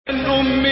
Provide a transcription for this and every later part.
أم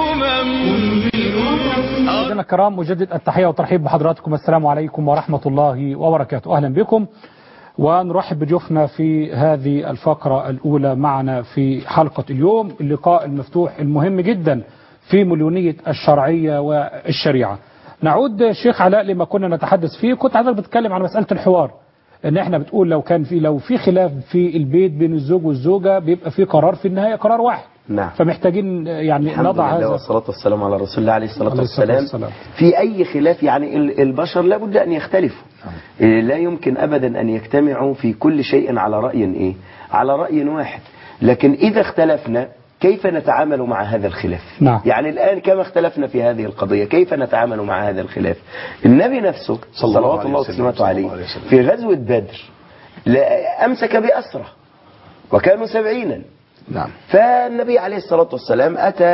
الأمم مشاهدينا الكرام مجدد التحية والترحيب بحضراتكم السلام عليكم ورحمة الله وبركاته أهلا بكم ونرحب بضيوفنا في هذه الفقرة الأولى معنا في حلقة اليوم اللقاء المفتوح المهم جدا في مليونية الشرعية والشريعة نعود شيخ علاء لما كنا نتحدث فيه كنت حضرتك بتتكلم عن مسألة الحوار ان احنا بتقول لو كان في لو في خلاف في البيت بين الزوج والزوجة بيبقى في قرار في النهاية قرار واحد نعم فمحتاجين يعني الحمد نضع لله هذا والصلاة والسلام على رسول الله عليه الصلاة عليه الصلاة والسلام والسلام. في أي خلاف يعني ال- البشر لابد أن يختلفوا إيه، لا يمكن أبدا أن يجتمعوا في كل شيء على رأي إيه على رأي واحد لكن إذا اختلفنا كيف نتعامل مع هذا الخلاف نعم. يعني الآن كما اختلفنا في هذه القضية كيف نتعامل مع هذا الخلاف النبي نفسه صلى الله صلوات عليه الله وسلم، وسلامته صلى عليه الله عليه وسلم. في غزوة بدر لا- أمسك بأسره وكانوا سبعينا نعم فالنبي عليه الصلاة والسلام أتى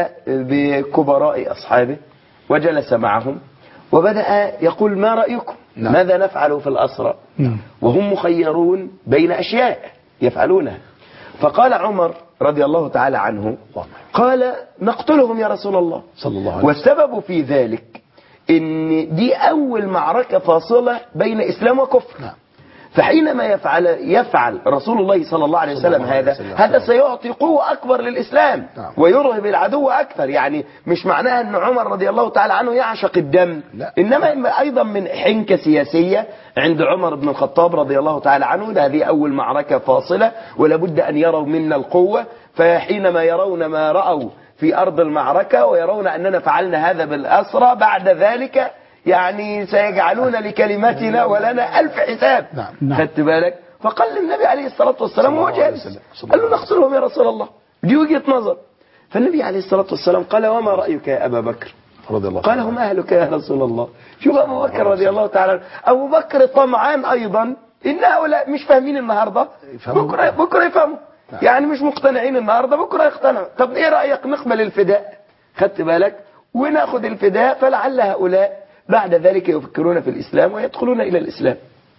بكبراء أصحابه وجلس معهم وبدأ يقول ما رأيكم نعم. ماذا نفعل في الأسرى نعم. وهم مخيرون بين أشياء يفعلونها فقال عمر رضي الله تعالى عنه قال نقتلهم يا رسول الله صلى الله عليه وسلم والسبب في ذلك ان دي اول معركة فاصلة بين اسلام وكفر نعم. فحينما يفعل يفعل رسول الله صلى الله عليه وسلم الله عليه هذا وسلم. هذا سيعطي قوة أكبر للإسلام نعم. ويرهب العدو أكثر يعني مش معناها أن عمر رضي الله تعالى عنه يعشق الدم لا. إنما أيضا من حنكة سياسية عند عمر بن الخطاب رضي الله تعالى عنه هذه أول معركة فاصلة ولابد أن يروا منا القوة فحينما يرون ما رأوا في أرض المعركة ويرون أننا فعلنا هذا بالأسرى بعد ذلك يعني سيجعلون لكلمتنا ولنا ألف حساب نعم. نعم. خدت بالك فقال للنبي عليه الصلاة والسلام صلى وهو الله عليه جالس وسلم. صلى قال له الله عليه نقتلهم يا رسول الله دي وجهة نظر فالنبي عليه الصلاة والسلام قال وما رأيك يا أبا بكر رضي الله قال هم أهلك يا رسول الله شوف أبو بكر رضي الله تعالى عنه. أبو بكر طمعان أيضا إن هؤلاء مش فاهمين النهاردة يفهموا. بكرة, بكرة يفهموا نعم. يعني مش مقتنعين النهاردة بكرة يقتنعوا طب إيه رأيك نقبل الفداء خدت بالك وناخد الفداء فلعل هؤلاء بعد ذلك يفكرون في الإسلام ويدخلون إلى الإسلام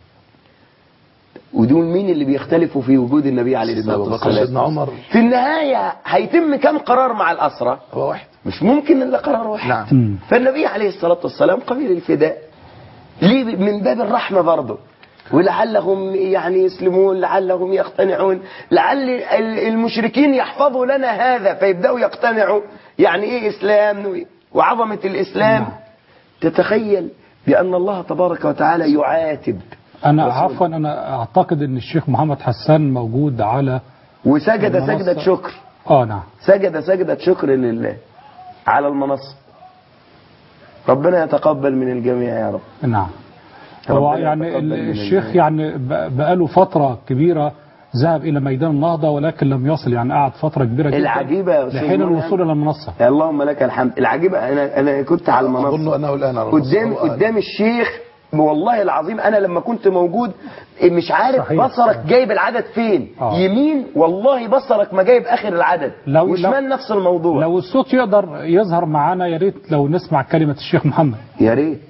ودول مين اللي بيختلفوا في وجود النبي عليه سيدنا الصلاة أبو بكر والسلام سيدنا عمر في النهاية هيتم كم قرار مع الأسرة هو واحد مش ممكن إلا قرار واحد نعم. مم. فالنبي عليه الصلاة والسلام قبيل الفداء ليه من باب الرحمة برضه ولعلهم يعني يسلمون لعلهم يقتنعون لعل ال- المشركين يحفظوا لنا هذا فيبدأوا يقتنعوا يعني ايه اسلام وعظمة الاسلام تتخيل بأن الله تبارك وتعالى يعاتب أنا رسول. عفوا أنا أعتقد أن الشيخ محمد حسان موجود على وسجد المنصة. سجدة شكر آه نعم سجد سجدة شكر لله على المنصة ربنا يتقبل من الجميع يا رب نعم هو ربنا يعني يتقبل ال- من الشيخ الجميع. يعني ب- بقاله فترة كبيرة ذهب إلى ميدان النهضة ولكن لم يصل يعني قعد فترة كبيرة جدا العجيبة يا أستاذ لحين مريم. الوصول إلى المنصة اللهم لك الحمد العجيبة أنا أنا كنت على أظن المنصة أنه الآن على قدام المنصة. هو قدام الشيخ والله العظيم أنا لما كنت موجود مش عارف صحيح. بصرك جايب العدد فين آه. يمين والله بصرك ما جايب آخر العدد لو- وشمال لو- نفس الموضوع لو الصوت يقدر يظهر معانا يا ريت لو نسمع كلمة الشيخ محمد يا ريت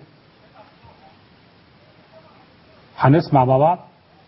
هنسمع مع بعض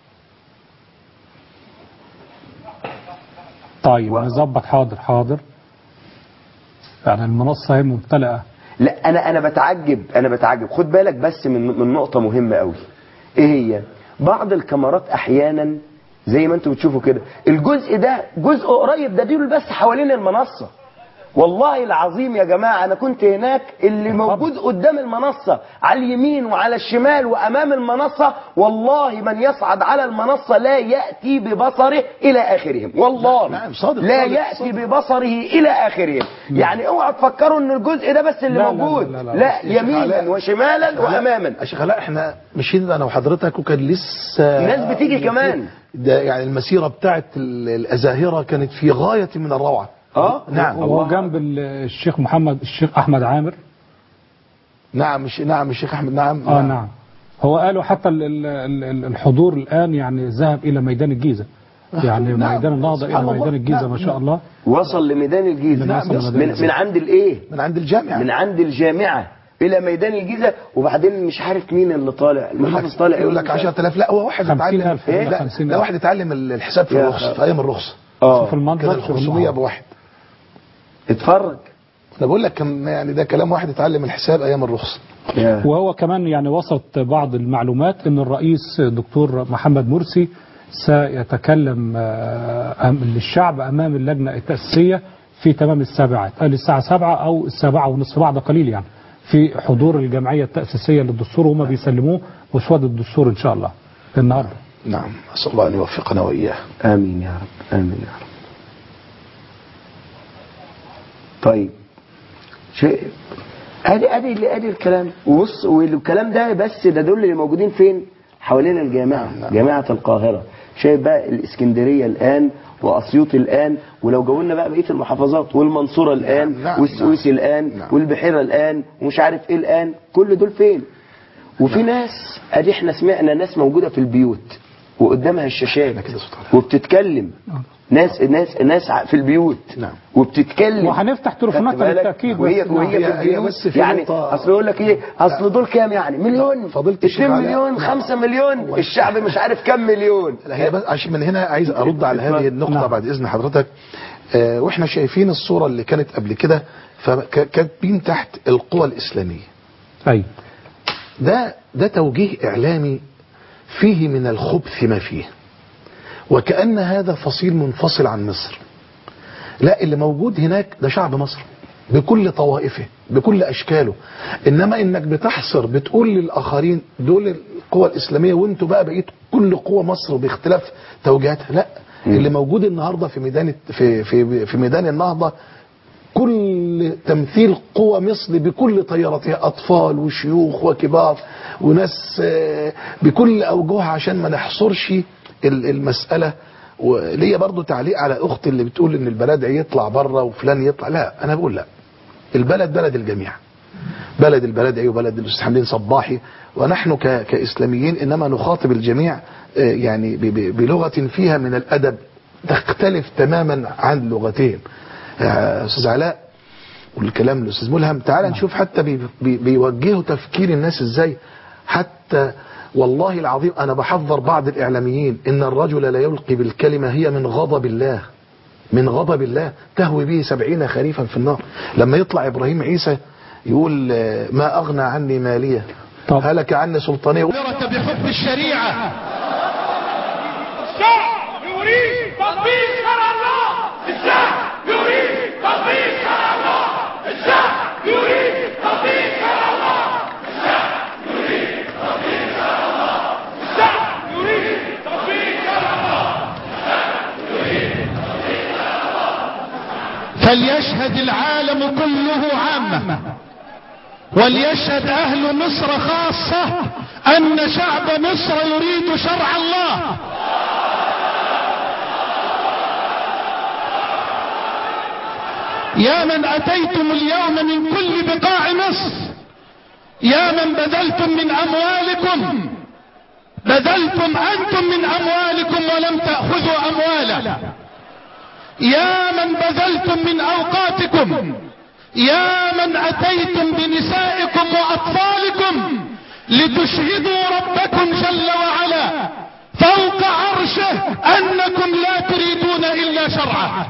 طيب و- نظبط حاضر حاضر يعني المنصة هي ممتلئة لا انا انا بتعجب انا بتعجب خد بالك بس من من نقطه مهمه قوي ايه هي بعض الكاميرات احيانا زي ما انتم بتشوفوا كده الجزء ده جزء قريب ده دول بس حوالين المنصه والله العظيم يا جماعه انا كنت هناك اللي موجود قدام المنصه على اليمين وعلى الشمال وامام المنصه والله من يصعد على المنصه لا ياتي ببصره الى اخرهم والله نعم، صادق، لا صادق، ياتي صادق. ببصره الى اخرهم يعني اوعى تفكروا ان الجزء ده بس اللي لا، لا، موجود لا، لا، لا. لا يا شيخ يمينا علاء. وشمالا واماما يا شيخ علاء احنا مشينا انا وحضرتك وكان لسه ناس بتيجي كمان. ده يعني المسيره بتاعت ال- الازاهره كانت في غايه من الروعه اه نعم وهو جنب ال- الشيخ محمد الشيخ أحمد عامر نعم مش نعم الشيخ احمد نعم اه نعم هو قالوا حتى ال- ال- ال- الحضور الآن يعني ذهب إلى ميدان الجيزة يعني نعم. ميدان النهضة سبحان إلى الله. ميدان الجيزة نعم، ما شاء نعم. الله وصل لميدان الجيزه نعم، من, وصل من, لميدان من عند الايه من عند الجامعه من عند الجامعه الى ميدان الجيزه وبعدين مش عارف مين اللي طالع يقول المحافظ لك طالع يقول لك 10000 لا هو واحد 50,000 اتعلم لا، لا, 50,000. لا واحد اتعلم الحساب في يا الرخصه أخي. في ايام الرخصه شوف اه كده المنظر ال شوف 500 المنظر. بواحد اتفرج انا بقول لك كان يعني ده كلام واحد اتعلم الحساب ايام الرخصه يا. وهو كمان يعني وسط بعض المعلومات ان الرئيس دكتور محمد مرسي سيتكلم آه، أم- للشعب امام اللجنه التاسيسيه في تمام السابعة قال الساعه 7 او السابعة ونصف بعد قليل يعني في حضور الجمعيه التاسيسيه للدستور وهم بيسلموه مسود الدستور ان شاء الله النهارده نعم اسال الله ان يوفقنا واياه امين يا رب امين يا رب طيب شيء ادي ادي ادي الكلام وبص والكلام ده بس ده دول اللي موجودين فين حوالين الجامعه جامعه القاهره شايف بقى الاسكندريه الان واسيوط الان ولو جولنا بقى بقيه المحافظات والمنصوره الان نعم، نعم، والسويس نعم. الان نعم. والبحيره الان ومش عارف ايه الان كل دول فين وفي ناس ادي احنا سمعنا ناس موجوده في البيوت وقدامها الشاشات إحنا كده صوت عالي. وبتتكلم ناس ناس ناس ع- في البيوت نعم. وبتتكلم وهنفتح تليفونات خدت بالك؟ بالتأكيد وهي بس وهي هي- في هي البيوت بس في يعني نقطة- اصل يقول لك ايه اصل دول كام يعني مليون فضيلة الشيخ 2 علاء. مليون 5 مليون الشعب مش عارف كم مليون لا هي بس عشان من هنا عايز ارد على هذه النقطه نعم. بعد اذن حضرتك آه، واحنا شايفين الصوره اللي كانت قبل كده فكاتبين تحت القوى الاسلاميه ايوه ده ده توجيه اعلامي فيه من الخبث ما فيه وكأن هذا فصيل منفصل عن مصر لا اللي موجود هناك ده شعب مصر بكل طوائفه بكل اشكاله انما انك بتحصر بتقول للاخرين دول القوى الاسلاميه وانتوا بقى بقيت كل قوى مصر باختلاف توجيهاتها لا اللي موجود النهارده في ميدان في في في ميدان النهضه كل تمثيل قوى مصر بكل طياراتها أطفال وشيوخ وكبار وناس آه، بكل أوجهها عشان ما نحصرش ال- المسألة وليا برضو تعليق على أخت اللي بتقول إن البلد يطلع بره وفلان يطلع لا أنا بقول لا البلد بلد الجميع بلد البلدعي وبلد الاستاذ حمدين صباحي ونحن ك- كإسلاميين إنما نخاطب الجميع آه، يعني ب- ب- بلغة فيها من الأدب تختلف تماما عن لغتين يا أستاذ علاء والكلام الأستاذ ملهم تعال نشوف حتى بي بي بيوجهوا تفكير الناس إزاي حتى والله العظيم أنا بحذر بعض الإعلاميين إن الرجل لا يلقي بالكلمة هي من غضب الله من غضب الله تهوي به سبعين خريفا في النار لما يطلع إبراهيم عيسى يقول آه، ما أغنى عني مالية طب. هلك عني سلطانية أمرت بحب الشريعة الشعب يريد تطبيق شرع الله الشعب يريد تطبيق شرع الله الشعب يريد تطبيق شرع الله الشعب يريد تطبيق شرع الله الشعب يريد تطبيق شرع الله فليشهد العالم كله عامة وليشهد أهل مصر خاصة أن شعب مصر يريد شرع الله يا من أتيتم اليوم من كل بقاع مصر يا من بذلتم من أموالكم بذلتم أنتم من أموالكم ولم تأخذوا أموالا يا من بذلتم من أوقاتكم يا من أتيتم بنسائكم وأطفالكم لتشهدوا ربكم جل وعلا فوق عرشه أنكم لا تريدون إلا شرعه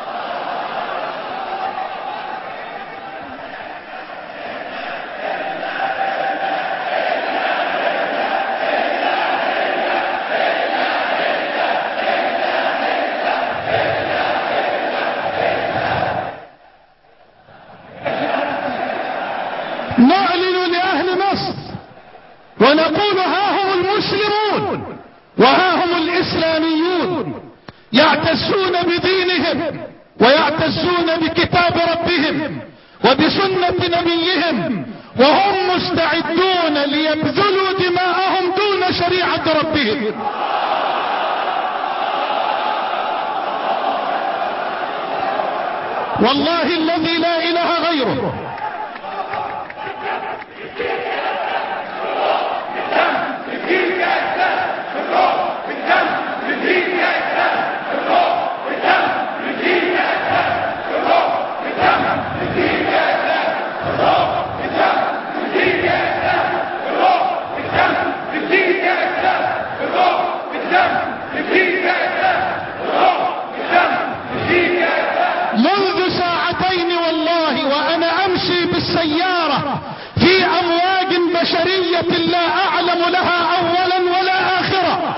نعلن لأهل مصر ونقول ها هم المسلمون وها هم الإسلاميون يعتزون بدينهم ويعتزون بكتاب ربهم وبسنة نبيهم وهم مستعدون ليبذلوا دماءهم دون شريعة ربهم والله الذي لا إله غيره منذ ساعتين سيارة في أمواج بشرية لا أعلم لها أولا ولا آخرة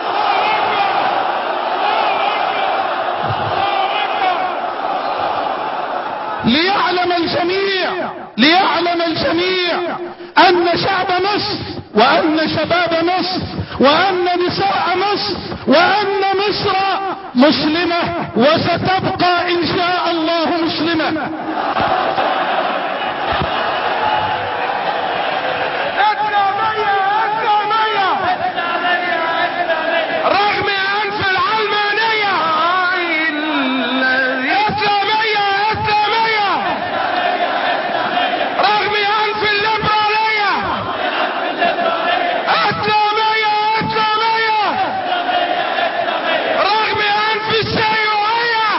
ليعلم الجميع ليعلم الجميع أن شعب مصر وأن شباب مصر وأن نساء مصر وأن مصر مسلمة وستبقى إن شاء الله مسلمة رغم أنف العلمانية إسلامية إسلامية رغم أنف الليبرالية إسلامية إسلامية رغم أنف الشيوعية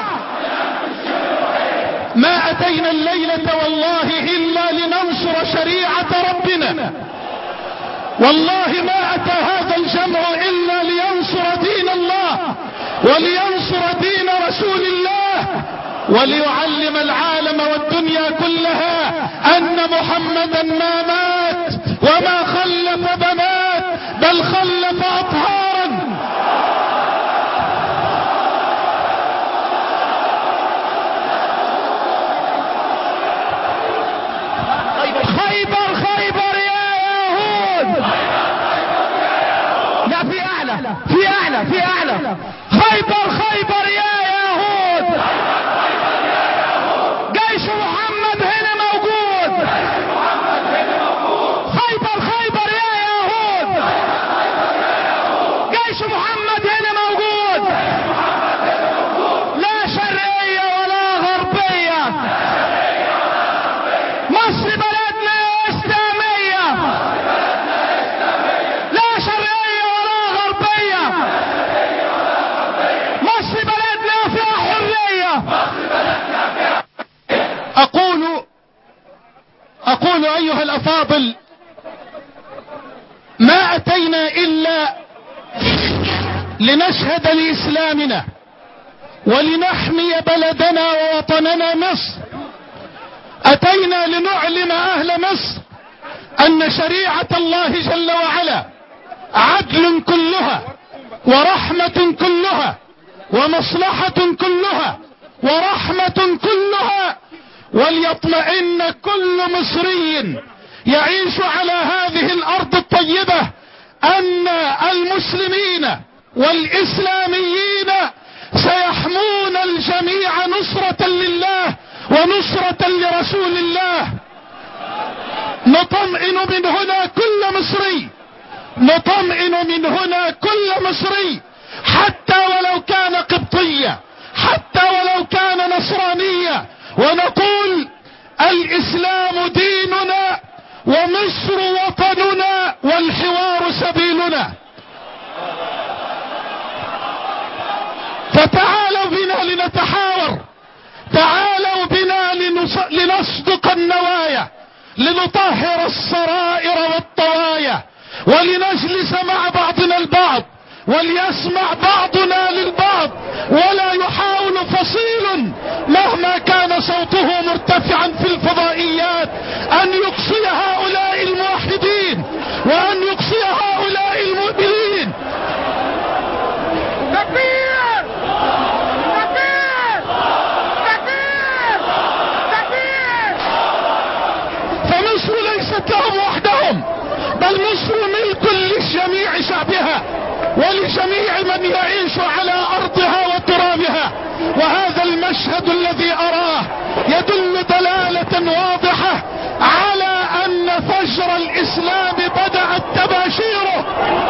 ما أتينا الليلة والله إلا لننصر شريعة ربنا والله ما أتى هذا الجمع إلا لينصر دين الله ولينصر دين رسول الله وليعلم العالم والدنيا كلها أن محمدا ما مات وما خلف بنات بل خلف أطهارا خيبر خيبر يا يهود لا في اعلى في اعلى في اعلى خيبر خيبر يا يهود جيش محمد هنا موجود خيبر خيبر يا يهود جيش محمد هنا موجود لا شرقية ولا غربية مصر بلدنا إسلامية لا شرقية ولا غربية مصر بلدنا فيها حرية أقول أقول أيها الأفاضل ما أتينا إلا لنشهد لإسلامنا ولنحمي بلدنا ووطننا مصر أتينا لنعلم أهل مصر أن شريعة الله جل وعلا عدل كلها ورحمة كلها ومصلحة كلها ورحمة كلها وليطمئن كل مصري يعيش على هذه الأرض الطيبة أن المسلمين والإسلاميين سيحمون الجميع نصرة لله ونصرة لرسول الله نطمئن من هنا كل مصري نطمئن من هنا كل مصري حتى ولو كان قبطية حتى ولو كان نصرانية ونقول الإسلام ديننا ومصر وطننا والحوار سبيلنا فتعالوا بنا لنتحاور تعالوا بنا لنص- لنصدق النوايا لنطهر السرائر والطوايا ولنجلس مع بعضنا البعض وليسمع بعضنا للبعض ولا يحاول فصيل مهما كان صوته مرتفعا في الفضائيات ان يقصي هؤلاء الموحدين وان يقصي هؤلاء المؤمنين تكبير تكبير تكبير تكبير فمصر ليست لهم وحدهم بل مصر ملك لجميع شعبها ولجميع من يعيش على ارضها وترابها وهذا المشهد الذي اراه يدل دلالة واضحة على ان فجر الاسلام بدأت تباشيره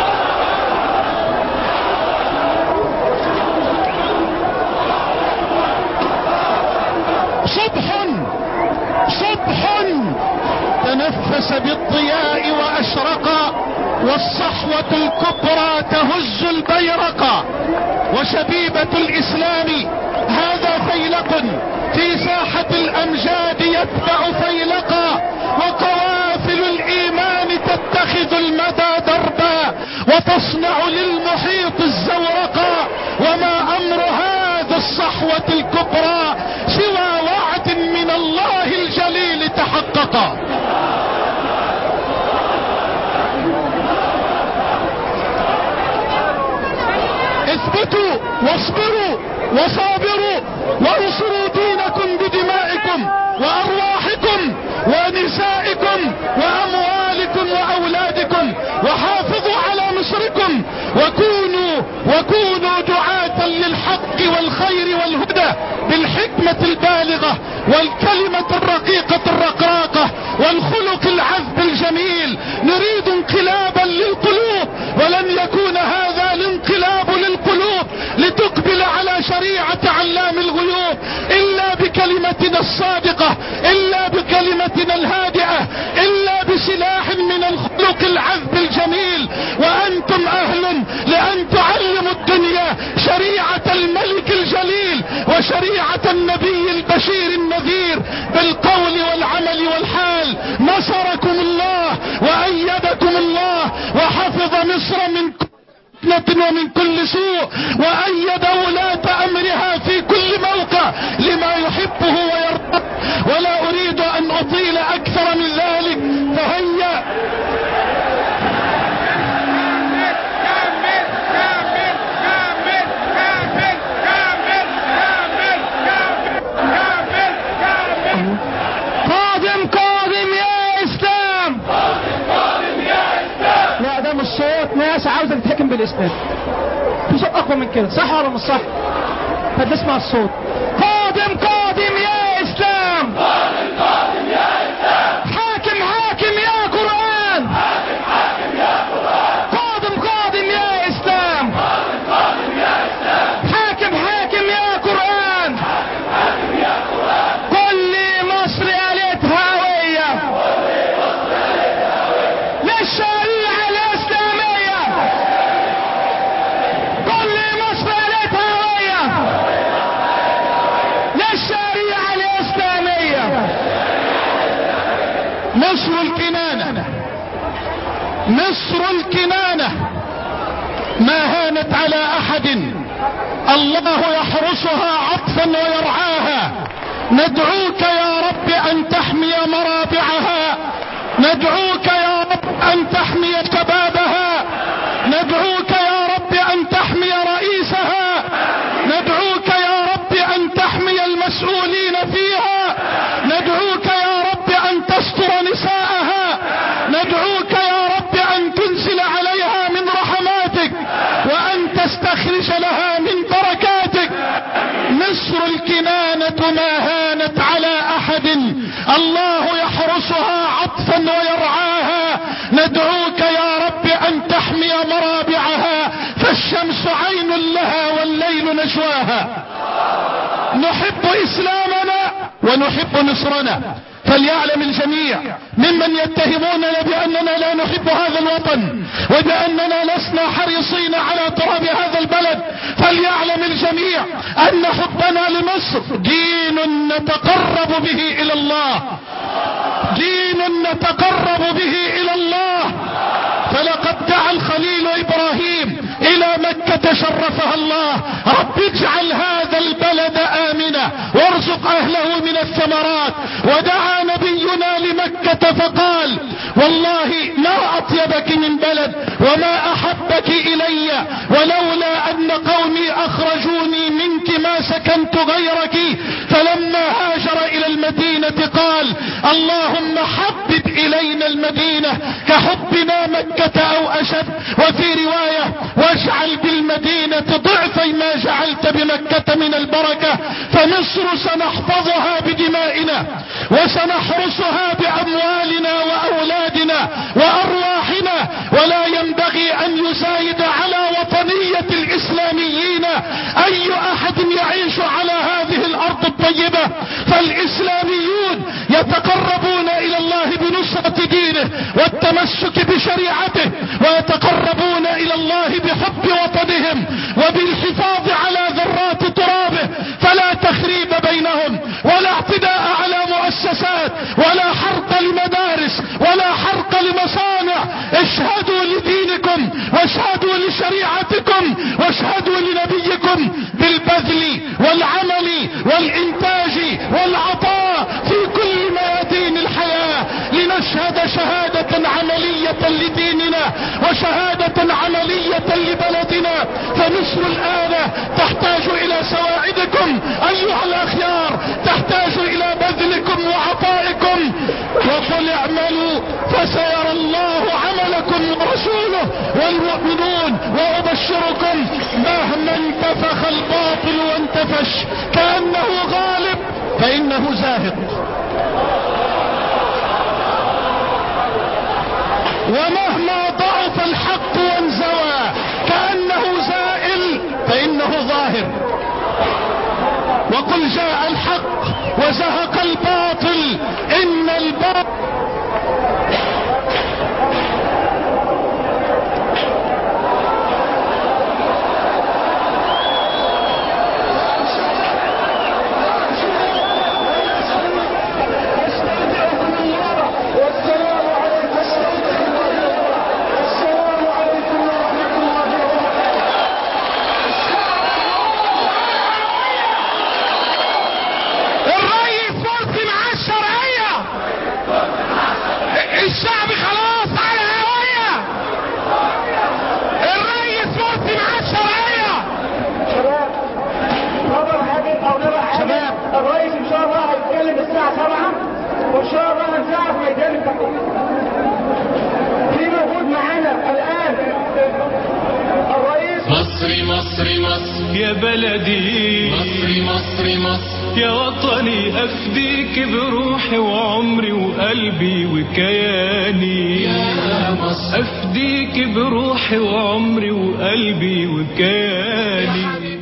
صبح صبح تنفس بالضياء واشرق والصحوة الكبرى تهز البيرق وشبيبة الاسلام هذا فيلق في ساحة الامجاد يتبع فيلقا وقوافل الايمان تتخذ المدى دربا وتصنع للمحيط الزورقا وما امر هذا الصحوة الكبرى سوى وعد من الله الجليل تحقق البقاء اثبتوا واصبروا وصابروا وانصروا دينكم بدمائكم وارواحكم ونسائكم واموالكم واولادكم وحافظوا على مصركم وكونوا وكونوا دعاة للحق والخير والهدى بالحكمة البالغة والكلمة الرقيقة الرقراقة والخلق العذب الجميل نريد انقلابا للقلوب ولن يكون هذا الانقلاب للقلوب لتقبل على شريعة علام الغيوب الا بكلمتنا الصادقة الا بكلمتنا الهادئة الا بسلاح من الخلق العذب الجميل وانتم اهل لان تعلموا الدنيا شريعة الملك الجليل وشريعة النبي البشير النذير بالقول والعمل والحال نصركم الله وايدكم الله وحفظ مصر من فتنة ومن كل سوء وأيد ولاة أمرها في كل موقع لما يحبه ويرضاه ولا أريد أن أطيل أكثر من ذلك فهيا كامل كامل كامل كامل كامل كامل كامل كامل قادم قادم يا إسلام لا ده مش صوت ناس عاوزة تتحكم بالإسلام في صوت أقوى من كده صح ولا مش صح؟ فتسمع الصوت قادم قادم يا إسلام حاكم حاكم يا قرآن قادم قادم يا إسلام حاكم حاكم يا قرآن كل مصر قالت هوية للشريعة الإسلامية كل مصر قالت هوية للشريعة الإسلامية مصر الكنانة مصر الكنانة ما هانت على أحد الله يحرسها عطفا ويرعاها ندعوك يا رب أن تحمي مرابعها ندعوك يا رب أن تحمي شبابها ندعوك يا رب أن تحمي رئيسها ندعوك يا رب أن تحمي المسؤولين فيها ندعوك يا رب أن تستر نساءها ندعوك يا رب أن تنزل عليها من رحماتك وأن تستخرج لها من بركاتك مصر الكنانة ما هانت على أحد الله يحرسها عطفا ويرعاها ندعوك يا رب أن تحمي مرابعها فالشمس عين لها والليل نجواها نحب إسلامنا ونحب مصرنا فليعلم الجميع ممن يتهموننا بأننا لا نحب هذا الوطن وبأننا لسنا حريصين على تراب هذا البلد فليعلم الجميع أن حبنا لمصر دين نتقرب به إلى الله دين نتقرب به إلى الله فلقد دعا الخليل إبراهيم إلى مكة شرفها الله رب اجعل هذا البلد آمنا وارزق أهله من الثمرات ودعا نبينا لمكة فقال والله ما أطيبك من بلد وما أحبك إلي ولولا أن قومي أخرجوني منك ما سكنت غيرك فلما هاجر إلى المدينة قال اللهم حبب إلينا المدينة كحبنا مكة أو أشد وفي رواية واجعل بالمدينة ضعفي ما جعلت بمكة من البركة فمصر سنحفظها بدمائنا وسنحرسها بأموالنا وأولادنا وأرواحنا ولا ينبغي أن يزايد على وطنية الإسلاميين أي أحد يعيش على هذه الأرض الطيبة فالإسلاميون يتقربون إلى الله بنصرة دينه والتمسك بشريعته ويتقربون إلى الله بحب وطنهم وبالحفاظ على ذرات ترابه فلا تخريب بينهم ولا اعتداء على مؤسسات ولا حرق لمدارس ولا حرق لمصانع اشهدوا لدينكم واشهدوا لشريعتكم واشهدوا لنبيكم بالبذل والعمل والانتاج والعطاء في كل ميادين الحياة عملية لديننا وشهادة عملية لبلدنا فمصر الآن تحتاج إلى سواعدكم أيها الأخيار تحتاج إلى بذلكم وعطائكم وقل اعملوا فسيرى الله عملكم ورسوله والمؤمنون وأبشركم مهما انتفخ الباطل وانتفش كأنه غالب فإنه زاهق ومهما ضعف الحق وانزوى كأنه زائل فإنه ظاهر وقل جاء الحق وزهق الباطل إن الباطل الرئيس مرسي مع الشرعية الشعب خلاص على هوية الرئيس مرسي مع الشرعية شباب نظر حاجة او نظر حاجة الرئيس ان شاء الله هيتكلم الساعة 7 وان شاء الله هنساعة في ميدان التحرير في موجود معانا الان الرئيس مصري مصري مصر يا بلدي مصري مصري مصر يا وطني أفديك بروحي وعمري وقلبي وكياني يا مصر أفديك بروحي وعمري وقلبي وكياني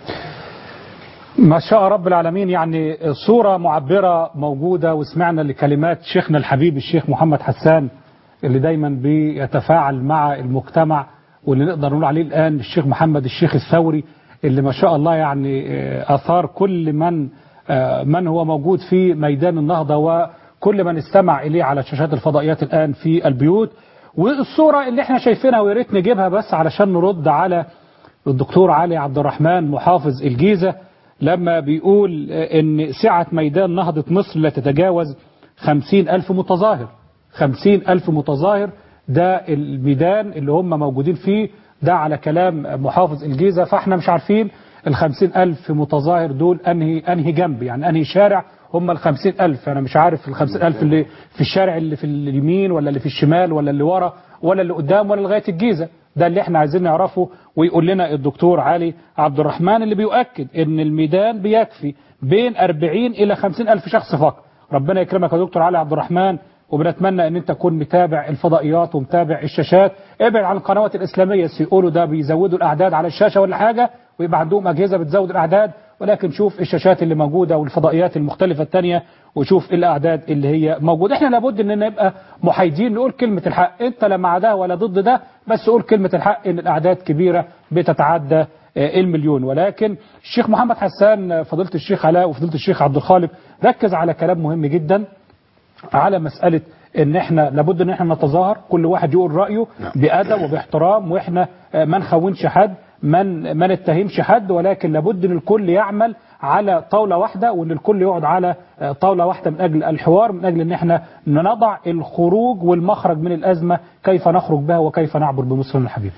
ما شاء رب العالمين يعني صورة معبرة موجودة وسمعنا لكلمات شيخنا الحبيب الشيخ محمد حسان اللي دايما بيتفاعل مع المجتمع واللي نقدر نقول عليه الآن الشيخ محمد الشيخ الثوري اللي ما شاء الله يعني آه، أثار كل من آه، من هو موجود في ميدان النهضة وكل من استمع إليه على شاشات الفضائيات الآن في البيوت والصورة اللي احنا شايفينها ويا ريت نجيبها بس علشان نرد على الدكتور علي عبد الرحمن محافظ الجيزة لما بيقول ان سعة ميدان نهضة مصر لا تتجاوز خمسين ألف متظاهر خمسين ألف متظاهر ده الميدان اللي هم موجودين فيه ده على كلام محافظ الجيزة فاحنا مش عارفين الخمسين ألف متظاهر دول أنهي, أنهي جنب يعني أنهي شارع هم الخمسين ألف أنا مش عارف الخمسين ألف اللي في الشارع اللي في اليمين ولا اللي في الشمال ولا اللي ورا ولا اللي قدام ولا لغاية الجيزة ده اللي احنا عايزين نعرفه ويقول لنا الدكتور علي عبد الرحمن اللي بيؤكد ان الميدان بيكفي بين 40 الى 50 الف شخص فقط ربنا يكرمك يا دكتور علي عبد الرحمن وبنتمنى ان انت تكون متابع الفضائيات ومتابع الشاشات ابعد عن القنوات الاسلاميه يقولوا ده بيزودوا الاعداد على الشاشه ولا حاجه ويبقى عندهم اجهزه بتزود الاعداد ولكن شوف الشاشات اللي موجوده والفضائيات المختلفه الثانيه وشوف الاعداد اللي هي موجوده احنا لابد ان نبقى محايدين نقول كلمه الحق انت لا مع ده ولا ضد ده بس قول كلمه الحق ان الاعداد كبيره بتتعدى آه، المليون ولكن الشيخ محمد حسان آه، فضيله الشيخ علاء وفضيله الشيخ عبد الخالق ركز على كلام مهم جدا على مسألة ان احنا لابد ان احنا نتظاهر كل واحد يقول رأيه بأدب وباحترام واحنا آه، ما نخونش حد من ما نتهمش حد ولكن لابد ان الكل يعمل على طاولة واحدة وان الكل يقعد على آه، طاولة واحدة من اجل الحوار من اجل ان احنا نضع الخروج والمخرج من الازمة كيف نخرج بها وكيف نعبر بمصرنا الحبيب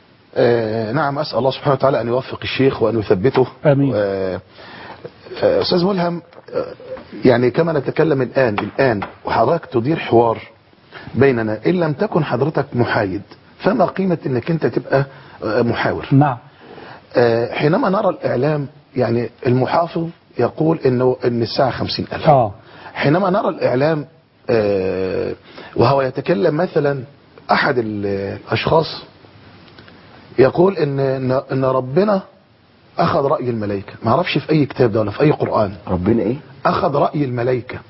آه نعم أسأل الله سبحانه وتعالى أن يوفق الشيخ وأن يثبته آمين. آه آه أستاذ ملهم آه يعني كما نتكلم الآن الآن وحضرتك تدير حوار بيننا إن لم تكن حضرتك محايد فما قيمة أنك أنت تبقى آه محاور نعم آه حينما نرى الإعلام يعني المحافظ يقول إنه إن الساعة خمسين ألف اه حينما نرى الإعلام آه، وهو يتكلم مثلا أحد الأشخاص يقول إن, إن, إن ربنا أخذ رأي الملائكة ما أعرفش في أي كتاب ده ولا في أي قرآن ربنا ايه أخذ رأي الملائكة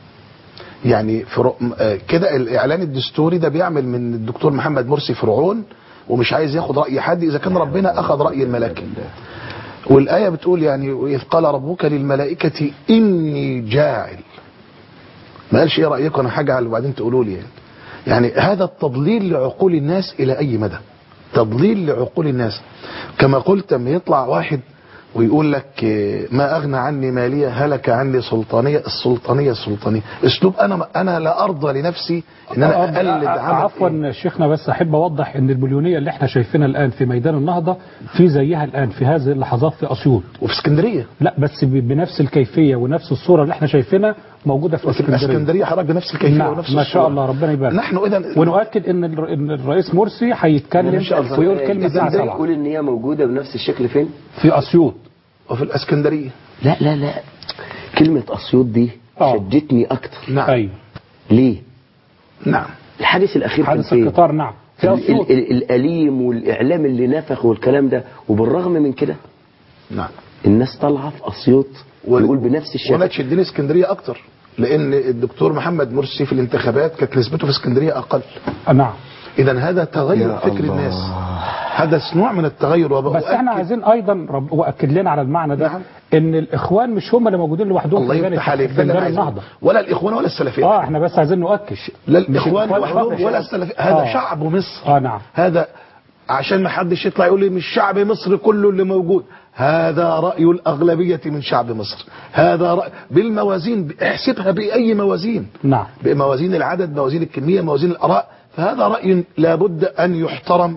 يعني فرو... آه، كده الإعلان الدستوري ده بيعمل من الدكتور محمد مرسي فرعون ومش عايز ياخد رأي حد إذا كان ربنا أخذ رأي الملائكة والآية بتقول يعني إذ قال ربك للملائكة إني جاعل ما قالش إيه رأيكم أنا هجعل وبعدين تقولوا لي يعني. يعني هذا التضليل لعقول الناس إلى أي مدى تضليل لعقول الناس كما قلت لما يطلع واحد ويقول لك آه، ما اغنى عني ماليه هلك عني سلطانيه السلطانيه السلطانيه اسلوب انا انا لا ارضى لنفسي ان انا آه، اقلد آه، عمل عفوا إيه؟ شيخنا بس احب اوضح ان المليونيه اللي احنا شايفينها الان في ميدان النهضه في زيها الان في هذه اللحظات في اسيوط وفي اسكندريه لا بس ب- بنفس الكيفيه ونفس الصوره اللي احنا شايفينها موجوده في وفي اسكندريه الاسكندريه حضرتك بنفس الكيفيه نعم ونفس ما شاء الصورة. الله ربنا يبارك نحن اذا ونؤكد ان الر- إن الرئيس مرسي هيتكلم ويقول كلمه الساعه ازاي 7 يقول ان هي موجوده بنفس الشكل فين في اسيوط وفي الاسكندريه لا لا لا كلمه اسيوط دي آه. شدتني اكتر نعم ايوه ليه نعم الحادث الاخير كان حادث فين القطار نعم في ال- اسيوط ال- ال- الاليم والاعلام اللي نفخ والكلام ده وبالرغم من كده نعم الناس طالعه في اسيوط ويقول بنفس وانا الشكل تشدني اسكندريه اكتر لان الدكتور محمد مرسي في الانتخابات كانت نسبته في اسكندريه اقل آه، نعم اذا هذا تغير يا فكر الله. الناس حدث نوع من التغير وبأؤكد بس احنا عايزين ايضا رب واكد لنا على المعنى ده نعم. ان الاخوان مش هم اللي موجودين لوحدهم الله في ميدان يفتح عليك التحرير، ده اللي ميدان أنا عايزه. النهضه ولا الاخوان ولا السلفيه اه احنا بس عايزين نؤكد لا مش الاخوان الإخوان لوحدهم فقط. ولا السلفيه هذا آه. شعب مصر اه نعم هذا عشان ما حدش يطلع يقول لي مش شعب مصر كله اللي موجود هذا رأي الأغلبية من شعب مصر هذا رأي بالموازين احسبها بأي موازين نعم بموازين العدد موازين الكمية موازين الآراء فهذا رأي لابد أن يحترم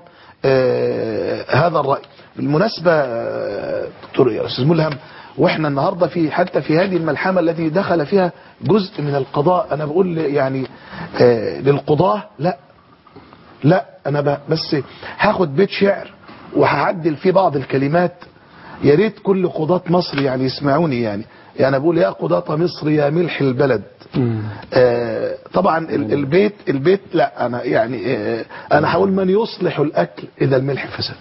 آه هذا الرأي بالمناسبة آه، دكتور يا أستاذ ملهم واحنا النهاردة في حتى في هذه الملحمة التي دخل فيها جزء من القضاء أنا بقول يعني آه للقضاة لا لا انا ب- بس هاخد بيت شعر وهعدل فيه بعض الكلمات يا ريت كل قضاة مصر يعني يسمعوني يعني يعني بقول يا قضاة مصر يا ملح البلد آه طبعا ال- البيت البيت لا انا يعني آه انا هقول من يصلح الاكل اذا الملح فسد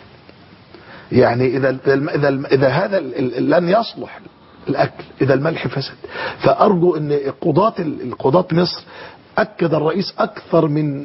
يعني اذا اذا اذا, إذا هذا ال- ال- لن يصلح الاكل اذا الملح فسد فارجو ان قضاة ال- قضاة مصر اكد الرئيس اكثر من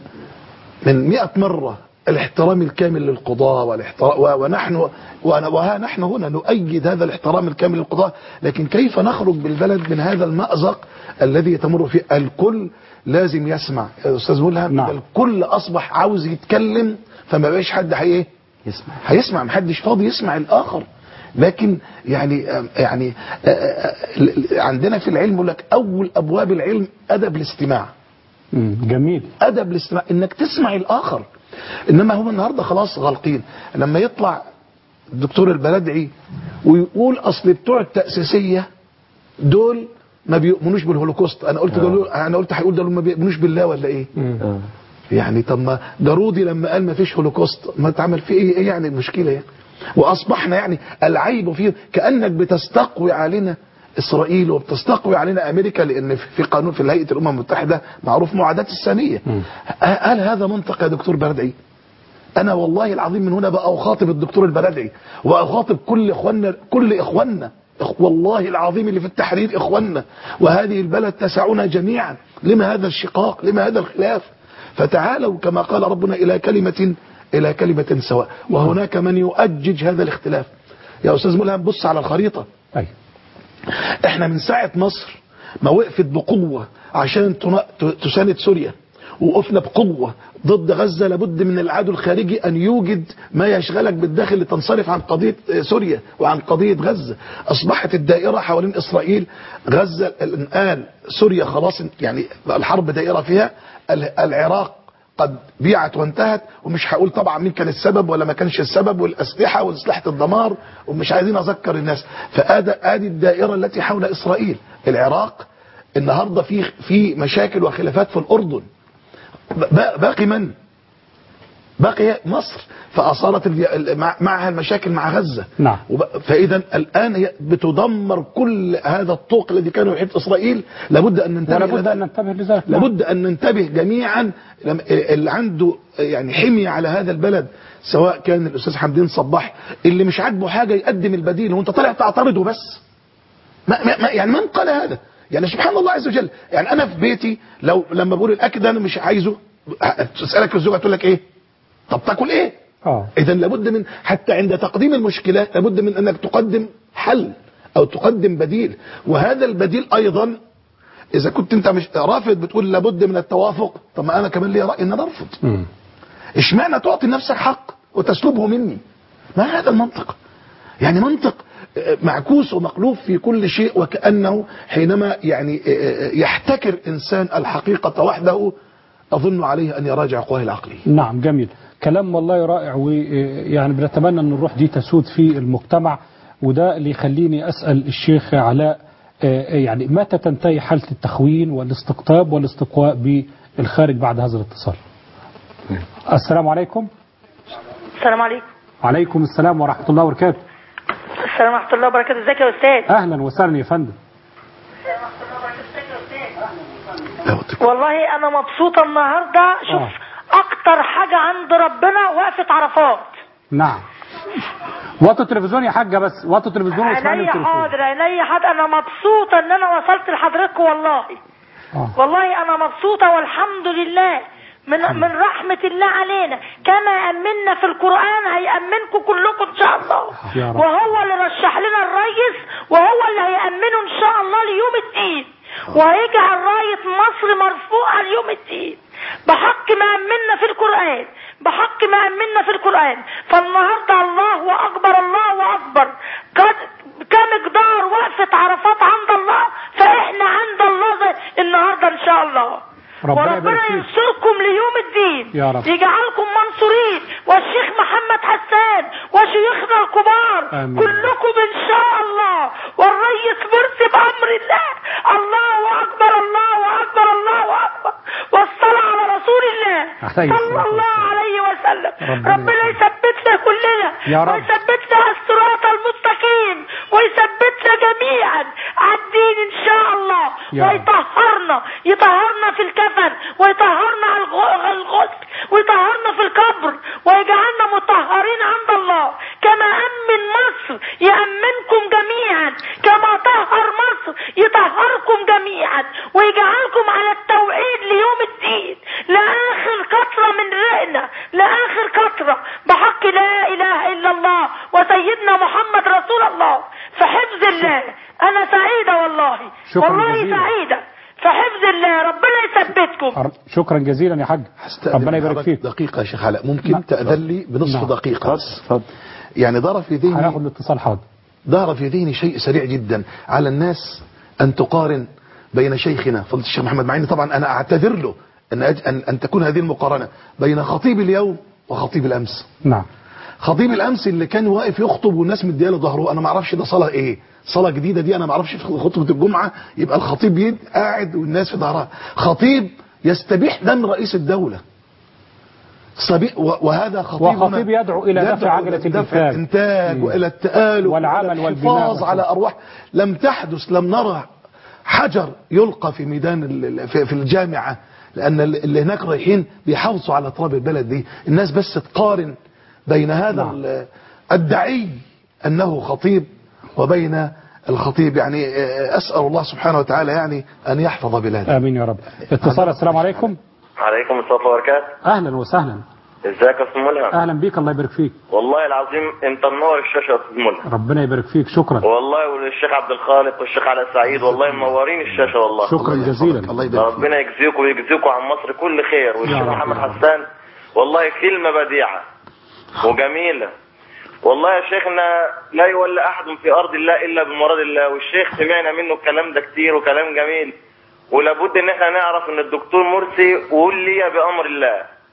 من مئة مرة الاحترام الكامل للقضاء والاحترام و- ونحن وأنا- وها نحن هنا نؤيد هذا الاحترام الكامل للقضاء لكن كيف نخرج بالبلد من هذا المأزق الذي تمر فيه الكل لازم يسمع يا أستاذ ملهم نعم. إذا الكل أصبح عاوز يتكلم فما بقاش حد هي ايه يسمع هيسمع محدش فاضي يسمع الآخر لكن يعني يعني آه، آه، آه، عندنا في العلم يقول لك أول أبواب العلم أدب الاستماع مم. جميل ادب الاستماع انك تسمع الاخر انما هم النهارده خلاص غالقين لما يطلع الدكتور البلدعي ويقول اصل بتوع التاسيسيه دول ما بيؤمنوش بالهولوكوست انا قلت دول انا قلت هيقول دول ما بيؤمنوش بالله ولا ايه آه. يعني طب ما جارودي لما قال ما فيش هولوكوست ما اتعمل فيه ايه ايه يعني المشكله يعني واصبحنا يعني العيب فيه كانك بتستقوي علينا اسرائيل وبتستقوي علينا امريكا لان في قانون في هيئه الامم المتحده معروف معاداه الثانيه هل هذا منطق يا دكتور بردعي انا والله العظيم من هنا بقى اخاطب الدكتور البلدعي واخاطب كل اخواننا كل اخواننا إخ- والله العظيم اللي في التحرير اخواننا وهذه البلد تسعنا جميعا لما هذا الشقاق لما هذا الخلاف فتعالوا كما قال ربنا الى كلمه الى كلمه سواء وهناك من يؤجج هذا الاختلاف يا استاذ ملهم بص على الخريطه ايوه احنا من ساعة مصر ما وقفت بقوة عشان تنا- ت- تساند سوريا وقفنا بقوة ضد غزة لابد من العدو الخارجي أن يوجد ما يشغلك بالداخل لتنصرف عن قضية آه، سوريا وعن قضية غزة أصبحت الدائرة حوالين إسرائيل غزة الآن سوريا خلاص يعني الحرب دائرة فيها ال- العراق قد بيعت وانتهت ومش هقول طبعا مين كان السبب ولا ما كانش السبب والاسلحه واسلحه الدمار ومش عايزين اذكر الناس فادي ادي الدائره التي حول اسرائيل العراق النهارده في في مشاكل وخلافات في الاردن ب- باقي من؟ باقي مصر فاصارت ال- مع- معها المشاكل مع غزه نعم. وب- فاذا الان هي بتدمر كل هذا الطوق الذي كان يحيط اسرائيل لابد ان ننتبه ولا إلى بد ذلك. ان ننتبه لذلك نعم. لابد ان ننتبه جميعا لم- اللي عنده يعني حمية على هذا البلد سواء كان الاستاذ حمدين صباح اللي مش عاجبه حاجه يقدم البديل وانت طالع تعترضه بس ما ما ما يعني من قال هذا يعني سبحان الله عز وجل يعني انا في بيتي لو لما بقول الاكل ده انا مش عايزه تسالك الزوجه تقول لك ايه طب تاكل ايه اه اذا لابد من حتى عند تقديم المشكله لابد من انك تقدم حل او تقدم بديل وهذا البديل ايضا اذا كنت انت مش رافض بتقول لابد من التوافق طب ما انا كمان ليا راي ان انا ارفض مم. اشمعنى تعطي نفسك حق وتسلبه مني ما هذا المنطق يعني منطق آه، معكوس ومقلوب في كل شيء وكأنه حينما يعني آه، آه، يحتكر إنسان الحقيقة وحده أظن عليه أن يراجع قواه العقلية نعم جميل كلام والله رائع ويعني بنتمنى ان الروح دي تسود في المجتمع وده اللي يخليني اسال الشيخ علاء آه، يعني متى تنتهي حاله التخوين والاستقطاب والاستقواء بالخارج بعد هذا الاتصال السلام عليكم السلام عليكم عليكم السلام ورحمه الله وبركاته السلام ورحمة الله وبركاته ازيك يا أستاذ اهلا وسهلا يا فندم والله أنا مبسوطة النهاردة شوف آه. أكتر حاجة عند ربنا وقفة عرفات نعم وطوا التلفزيون يا حاجه بس وطوا التلفزيون واسمعني عينيا التليفون حاضر عينيا حاضر أنا مبسوطة إن أنا وصلت لحضرتك والله آه. والله أنا مبسوطة والحمد لله من من رحمة الله علينا كما أمنا في القرآن هيأمنكم كلكم إن شاء الله يا رب. وهو اللي رشح لنا الريس وهو اللي هيأمنه إن شاء الله ليوم الدين وهيجعل راية مصر مرفوعة ليوم الدين بحق ما أمنا في القرآن بحق ما أمنا في القرآن فالنهاردة الله أكبر الله أكبر قد كمقدار وقفة عرفات عند الله فإحنا عند الله زي النهاردة إن شاء الله ربنا يبارك وربنا فيك. ينصركم ليوم الدين يا رب. يجعلكم منصورين والشيخ محمد حسان وشيوخنا الكبار آمين. كلكم ان شاء الله والريس مرسي بامر الله الله اكبر الله اكبر الله اكبر والصلاه على رسول الله عليه صلى الصلاة الله والسلام. عليه وسلم ربنا ربنا يثبتنا كلنا يا رب. ويثبتنا على الصراط المستقيم ويثبتنا جميعا على الدين ان شاء الله يا رب. ويطهرنا يطهرنا في الكفن ويطهرنا على الغ- على الغسل ويطهرنا في القبر ويجعلنا مطهرين عند الله كما أمن مصر يأمنكم جميعا كما طهر مصر يطهركم جميعا ويجعلكم على التوحيد ليوم الدين لآخر قطرة من رئنا لآخر قطرة بحق لا إله إلا الله وسيدنا محمد رسول الله في حفظ الله أنا سعيدة والله شكراً والله جزيلاً. سعيدة في حفظ الله ربنا يثبتكم شكرا جزيلا يا حاج هستأذن ربنا يبارك حضرتك فيك دقيقة يا شيخ علاء ممكن نعم. تأذن لي بنصف نعم. دقيقة اتفضل يعني ضرب في ذهني هناخد الاتصال حاضر ظهر في ذهني شيء سريع جدا على الناس أن تقارن بين شيخنا فضيلة الشيخ محمد مع أني طبعا أنا أعتذر له أن, أج... أن, أن تكون هذه المقارنة بين خطيب اليوم وخطيب الأمس نعم خطيب الأمس اللي كان واقف يخطب والناس مدياله ظهره أنا ما اعرفش ده صلاة إيه صلاة جديدة دي أنا ما اعرفش في خطبة الجمعة يبقى الخطيب يد قاعد والناس في ظهرها خطيب يستبيح دم رئيس الدولة صبي... و- وهذا خطيب وخطيب يدعو إلى دفع عجلة دفع الإنتاج. الإنتاج مم. وإلى التآلف والعمل وإلى والبناء الحفاظ على أرواح لم تحدث لم نرى حجر يلقى في ميدان ال- ال- في في الجامعة لأن ال- اللي هناك رايحين بيحافظوا على تراب البلد دي الناس بس تقارن بين هذا نعم. ال- الدعي أنه خطيب وبين الخطيب يعني آه، أسأل الله سبحانه وتعالى يعني أن يحفظ بلاده امين يا رب اتصال السلام عليكم عليكم الصلاة وبركاته اهلا وسهلا ازيك يا استاذ ملهم اهلا بيك الله يبارك فيك والله العظيم انت منور الشاشة يا استاذ ملهم ربنا يبارك فيك شكرا والله والشيخ عبد الخالق والشيخ علاء سعيد والله منورين الشاشة والله شكرا الله جزيلا يحفظك، الله يبارك فيك ربنا يجزيكم ويجزيكم عن مصر كل خير والشيخ يا رب، محمد يا رب. حسان والله كلمة بديعة وجميلة والله يا شيخنا لا يولى أحد في أرض الله إلا بمراد الله والشيخ سمعنا منه الكلام ده كتير وكلام جميل ولابد إن احنا نعرف إن الدكتور مرسي ولي بأمر الله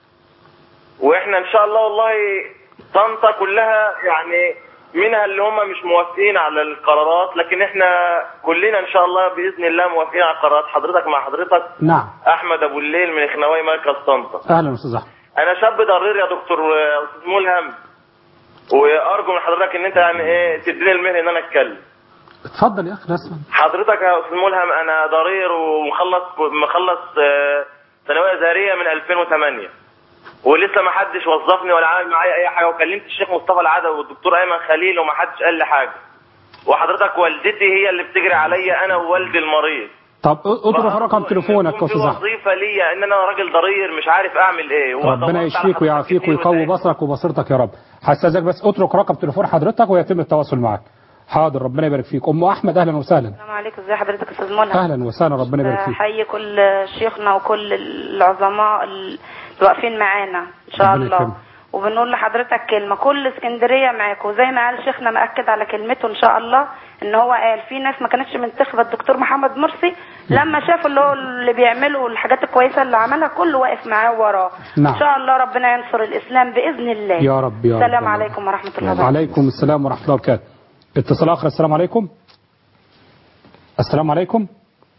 واحنا ان شاء الله والله طنطا كلها يعني منها اللي هم مش موافقين على القرارات لكن احنا كلنا ان شاء الله باذن الله موافقين على القرارات حضرتك مع حضرتك نعم احمد ابو الليل من خنواي مركز طنطا اهلا استاذ احمد انا شاب ضرير يا دكتور آه، استاذ ملهم وارجو من حضرتك ان انت يعني ايه تديني المهله ان انا اتكلم اتفضل يا اخي نسمع حضرتك يا استاذ ملهم انا ضرير ومخلص مخلص آه، ثانويه ازهريه من 2008 ولسه ما حدش وظفني ولا عمل معايا اي حاجه وكلمت الشيخ مصطفى العدوي والدكتور ايمن خليل وما حدش قال لي حاجه وحضرتك والدتي هي اللي بتجري عليا انا ووالدي المريض طب اترك رقم فأرجو تليفونك إن يا يكون في استاذ احمد وظيفه ليا ان انا راجل ضرير مش عارف اعمل ايه ربنا ودورت على يشفيك حضرتك ويعافيك كتير ويقوي وزعلت. بصرك وبصيرتك يا رب هستاذنك بس اترك رقم تليفون حضرتك ويتم التواصل معك حاضر ربنا يبارك فيك ام احمد اهلا وسهلا السلام عليكم ازي حضرتك يا استاذ ملهم اهلا وسهلا ربنا يبارك فيك احيي كل شيخنا وكل العظماء اللي واقفين معانا ان شاء ربنا الله يكرمك. وبنقول لحضرتك كلمة كل اسكندرية معاك وزي ما قال شيخنا مأكد على كلمته ان شاء الله ان هو قال في ناس ما كانتش منتخبة الدكتور محمد مرسي لما شافوا اللي هو اللي بيعمله والحاجات الكويسة اللي عملها كله واقف معاه وراه نعم. ان شاء الله ربنا ينصر الاسلام باذن الله يا رب يا رب السلام يا رب. عليكم ورحمة الله وبركاته وعليكم السلام ورحمة الله وبركاته اتصال آخر السلام عليكم السلام عليكم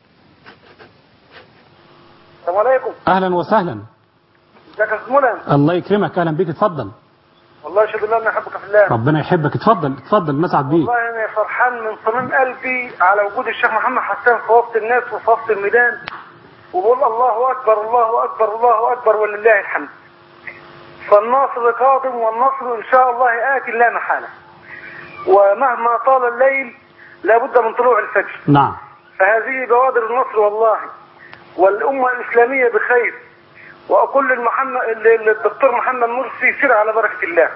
السلام عليكم أهلا وسهلا ازيك يا زملاء الله يكرمك أهلا بيك اتفضل والله اشهد ان انا احبك في الله ربنا يحبك اتفضل اتفضل نسعد بيك والله انا فرحان من صميم قلبي على وجود الشيخ محمد حسان في وسط الناس وفي وسط الميدان وبقول الله اكبر الله اكبر الله اكبر ولله الحمد فالنصر قادم والنصر ان شاء الله ات لا محاله ومهما طال الليل لابد من طلوع الفجر نعم فهذه بوادر النصر والله والأمة الإسلامية بخير وأقول للمحمد للدكتور محمد مرسي سر على بركة الله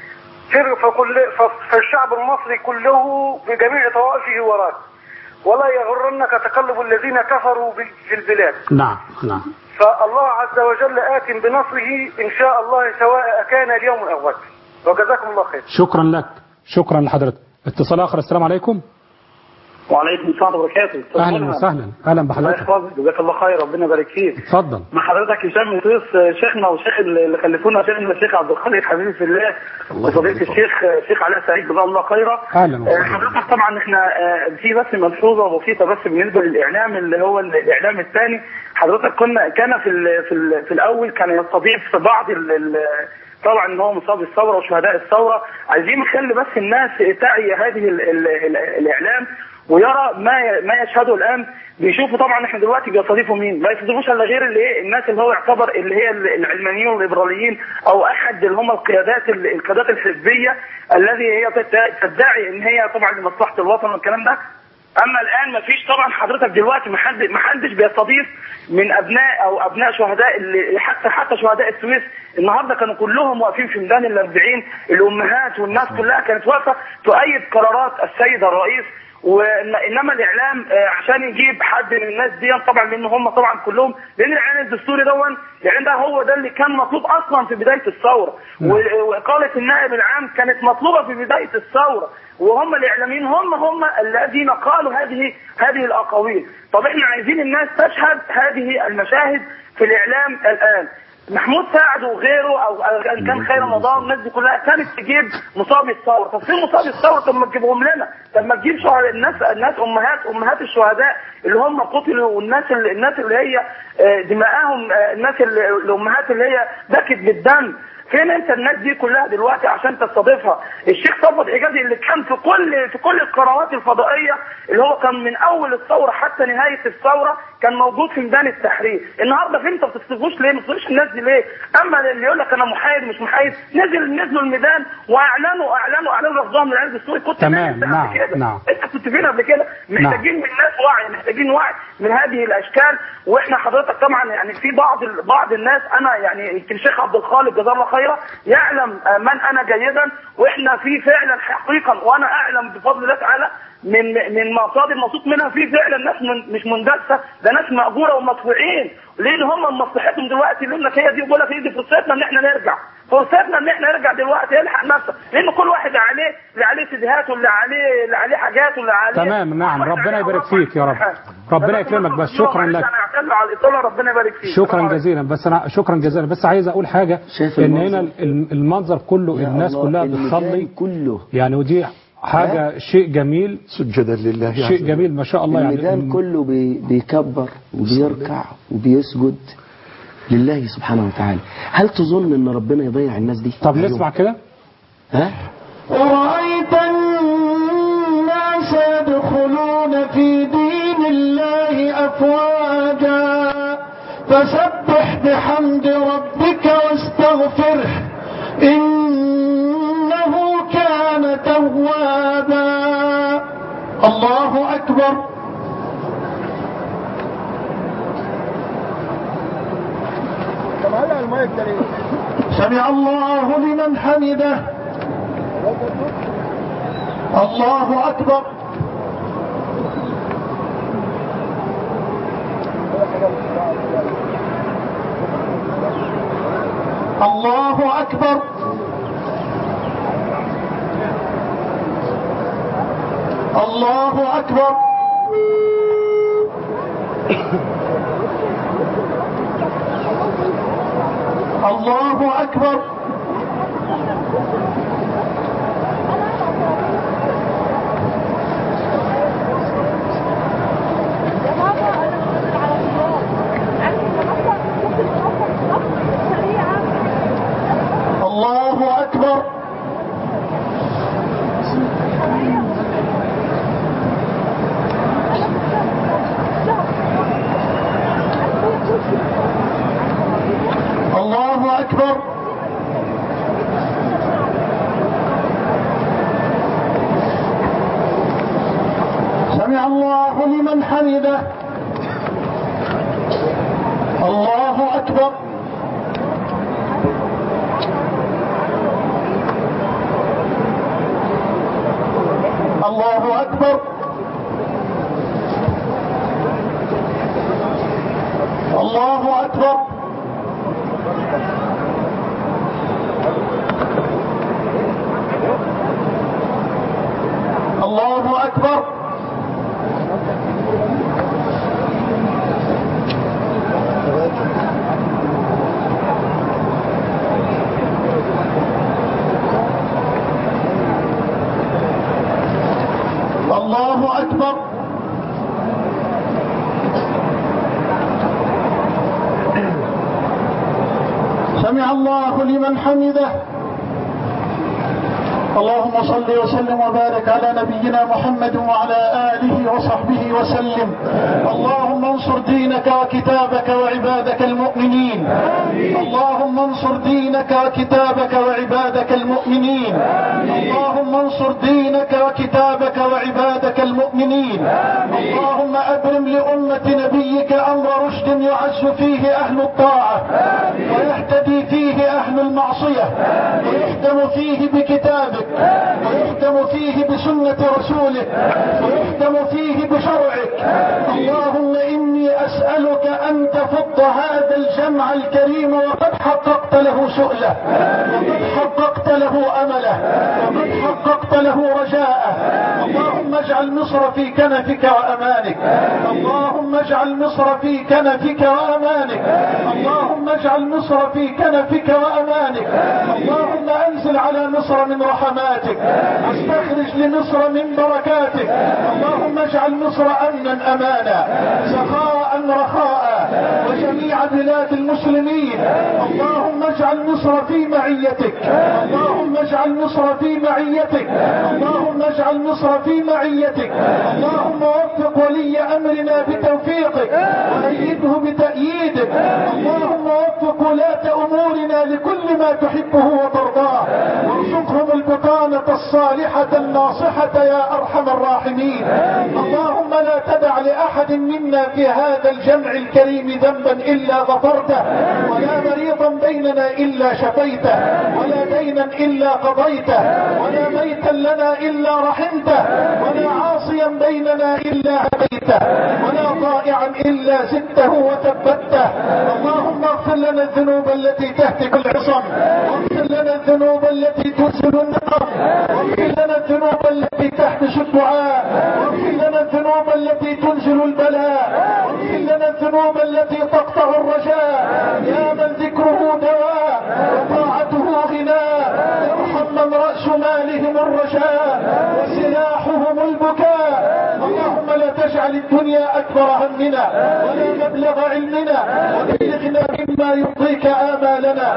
سر فكل ف- فالشعب المصري كله بجميع طوائفه وراك ولا يغرنك تقلب الذين كفروا ب- في البلاد نعم نعم فالله عز وجل آت بنصره إن شاء الله سواء كان اليوم أو غد وجزاكم الله خير شكرا لك شكرا لحضرتك اتصال آخر السلام عليكم وعليكم السلام وبركاته أهلا وسهلا أهلا الله بحضرتك يحفظك جزاك الله خير ربنا يبارك فيك اتفضل مع حضرتك هشام مطيس شيخنا وشيخ اللي خلفونا شيخنا الشيخ عبد الخالق حبيبي في الله وفضيله الشيخ الشيخ علاء سعيد جزاه الله خيرا أهلا آه، وسهلا حضرتك طبعا احنا آه، في بس ملحوظه بسيطه بس بالنسبه للاعلام اللي هو الاعلام الثاني حضرتك كنا كان في ال في, ال في الاول كان يستضيف بعض ال ال طبعا ان هو مصاب الثوره وشهداء الثوره عايزين نخلي بس الناس تعي هذه ال ال ال الاعلام ويرى ما ي- ما يشهده الان بيشوفوا طبعا احنا دلوقتي بيستضيفوا مين؟ ما يستضيفوش الا غير اللي ايه الناس اللي هو يعتبر اللي هي ال- العلمانيين والليبراليين او احد اللي هم القيادات ال- القيادات الحزبيه الذي هي تت- تدعي ان هي طبعا لمصلحه الوطن والكلام ده اما الان ما فيش طبعا حضرتك دلوقتي ما حد ما حدش بيستضيف من ابناء او ابناء شهداء اللي حتى حتى شهداء السويس النهارده كانوا كلهم واقفين في ميدان الاربعين الامهات والناس كلها كانت واقفه تؤيد قرارات السيد الرئيس وانما الاعلام آه، عشان يجيب حد من الناس دي طبعا لان هم طبعا كلهم لان الاعلان الدستوري دون الاعلان ده هو ده اللي كان مطلوب اصلا في بدايه الثوره و- واقاله النائب العام كانت مطلوبه في بدايه الثوره وهم الاعلاميين هم هم الذين قالوا هذه هذه الاقاويل طب احنا عايزين الناس تشهد هذه المشاهد في الاعلام الان محمود سعد وغيره او أو ان كان خير رمضان الناس دي كلها كانت تجيب مصاب الثوره طب فين مصاب الثوره طب ما تجيبهم لنا طب ما تجيب شهداء الناس الناس امهات امهات الشهداء اللي هم قتلوا والناس اللي الناس اللي هي آه، دماءهم آه، الناس اللي الامهات اللي هي بكت بالدم فين انت الناس دي كلها دلوقتي عشان تستضيفها الشيخ صفوت حجازي اللي كان في كل في كل القنوات الفضائيه اللي هو كان من اول الثوره حتى نهايه الثوره كان موجود في ميدان التحرير النهارده فين انت ما بتستضيفوش ليه ما بتستضيفوش الناس دي ليه اما اللي يقول لك انا محايد مش محايد نزل نزلوا الميدان واعلنوا اعلنوا اعلنوا رفضهم للعلم الدستوري كنت تمام، فين انت نعم، قبل كده؟ نعم. انت كنت فين قبل كده محتاجين من الناس وعي محتاجين وعي من هذه الاشكال واحنا حضرتك طبعا يعني في بعض ال- بعض الناس انا يعني يمكن الشيخ عبد الخالق جزاه الله خيرا يعلم آه، من انا جيدا واحنا في فعلا حقيقا وانا اعلم بفضل الله تعالى من من مصادر موثوق منها في فعلا ناس من مش مندسه ده ناس مأجوره ومدفوعين ليه هم مصلحتهم دلوقتي يقول لك هي دي بيقول لك هي دي فرصتنا ان احنا نرجع فرصتنا ان احنا نرجع دلوقتي الحق نفسك لان كل واحد عليه اللي عليه سيديهات واللي عليه اللي عليه حاجات واللي عليه تمام نعم واحد ربنا عليه يبارك أوراق فيك يا رب ربنا يكرمك بس شكرا لك انا اعتذر على الاطاله ربنا يبارك فيك شكرا جزيلا بس انا شكرا جزيلا بس عايز اقول حاجه شايف ان المنظر؟ هنا ال- المنظر كله يا الناس الله، كلها الميدان بتصلي كله يعني ودي حاجه شيء جميل سجدا لله عز شيء وجل. جميل ما شاء الله يعني الميدان كله بي بيكبر وبيركع وبيسجد لله سبحانه وتعالى هل تظن ان ربنا يضيع الناس دي طب نسمع كده ها ورأيت الناس يدخلون في دين الله أفواجا فسبح بحمد ربك واستغفره إنه كان توابا الله أكبر سمع الله لمن حمده الله أكبر الله أكبر الله أكبر الله أكبر الله أكبر الله أكبر سمع الله لمن حمده الله أكبر الله أكبر الله أكبر الله أكبر الله أكبر سمع الله لمن حمده اللهم صل وسلم وبارك على نبينا محمد وعلى آله وصحبه وسلم اللهم انصر دينك وكتابك وعبادك المؤمنين اللهم انصر دينك وكتابك وعبادك المؤمنين اللهم انصر دينك وكتابك وعبادك المؤمنين اللهم أبرم لأمة نبيك أمر رشد يعز فيه أهل الطاعة ويهتدي فيه أهل المعصية ويهتم فيه بكتابك ويهتم فيه بسنة رسولك ويهتم فيه بشرعك اللهم إني أسألك أن تفض هذا الجمع الكريم وقد حققت له سؤله وقد حققت له أمله وقد حققت له رجاءه اللهم اجعل مصر في كنفك وأمانك اللهم اجعل مصر في كنفك وأمانك اللهم اجعل مصر في كنفك وأمانك اللهم أنزل على مصر من رحماتك واستخرج لمصر من بركاتك اللهم اجعل مصر أمنا أمانا سخاء رخاء وجميع بلاد المسلمين اللهم اجعل مصر في معيتك اللهم اجعل مصر في معيتك اللهم اجعل مصر في معيتك اللهم وفق ولي امرنا بتوفيقك وايده بتأييدك اللهم وفق ولاة امورنا لكل ما تحبه وترضاه وارزقهم البطانة الصالحة الناصحة يا ارحم الراحمين اللهم لا تدع لاحد منا في هذا الجمع الكريم ذنبا الا غفرته ولا مريضا بيننا الا شفيته ولا دينا الا قضيته ولا ميتا لنا الا رحمته ولا عاصيا بيننا الا هديته ولا ضائعا الا زدته وثبته اللهم اغفر لنا الذنوب التي تهتك العصم واغفر لنا الذنوب التي تنزل النقم واغفر لنا الذنوب التي تحبس الدعاء واغفر لنا الذنوب التي تنزل البلاء واغفر لنا الذنوب التي تقطع الرجاء يا من ذكره دواء وطاعته غناء ارحم من رأس مالهم الرجاء وسلاحهم البكاء اللهم لا تجعل الدنيا أكبر همنا ولا مبلغ علمنا وبلغنا مما يرضيك آمالنا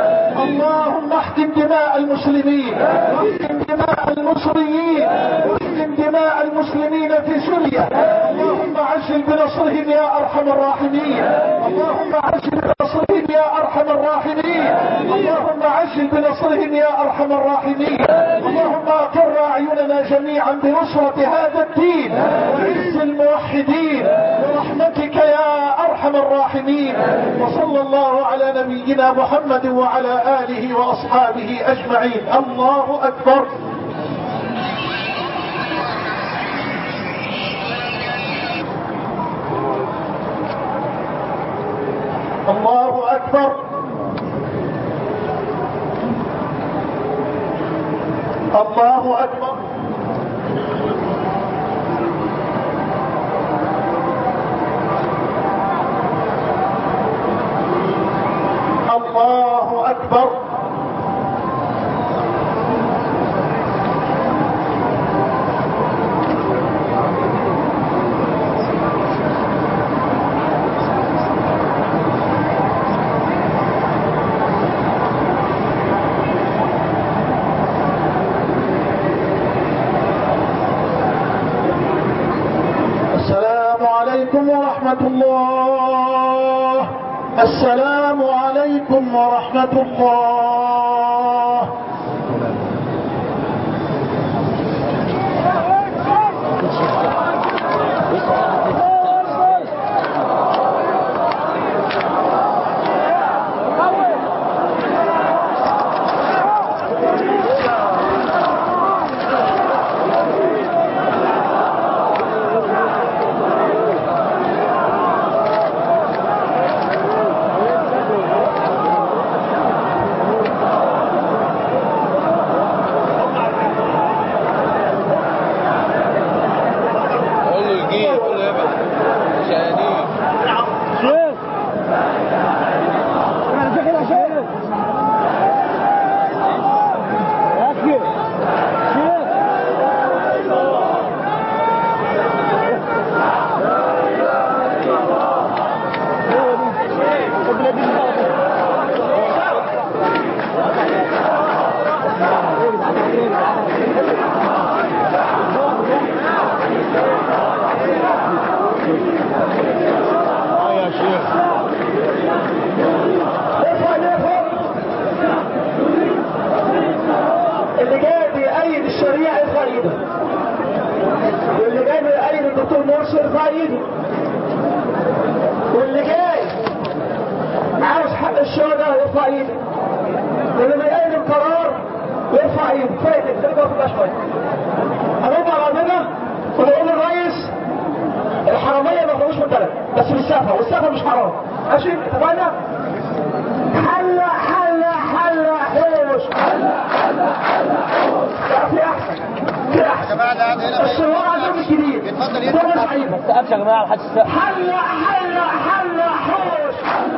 اللهم احتم دماء المسلمين واحتم دماء المصريين واحتم دماء المسلمين في سوريا اللهم عجل بنصرهم يا أرحم الراحمين اللهم عجل بنصرهم يا أرحم الراحمين اللهم عجل بنصرهم يا أرحم الراحمين اللهم أقر أعيننا جميعا بنصرة هذا الدين وعز الموحدين برحمتك يا أرحم الراحمين وصلى الله على نبينا محمد وعلى آله وأصحابه أجمعين الله أكبر الله أكبر الله أكبر الله أكبر السلام عليكم ورحمة الله السلام عليكم ورحمة الله قول له يجيب قول له يبعت مش هيجيب اه يا شيخ اللي جاي بيأيد الشريعة يرفع ايده واللي جاي بيأيد الدكتور مرسي يرفع ايده واللي جاي عاوز حق الشهداء يرفع ايده واللي بيأيد القرار يرفع ايده كفايه كده تقدر تبقى شويه هنرفع بعضنا ونقول للرئيس الحراميه ما يخرجوش من البلد بس بالسفه والسفه مش حرام ماشي اتفقنا؟ حل حل حل حوش حل حل حل حوش في احسن في احسن بس هو عندهم الجديد اتفضل ده مش عيب بس يا جماعه محدش حل حل حل حوش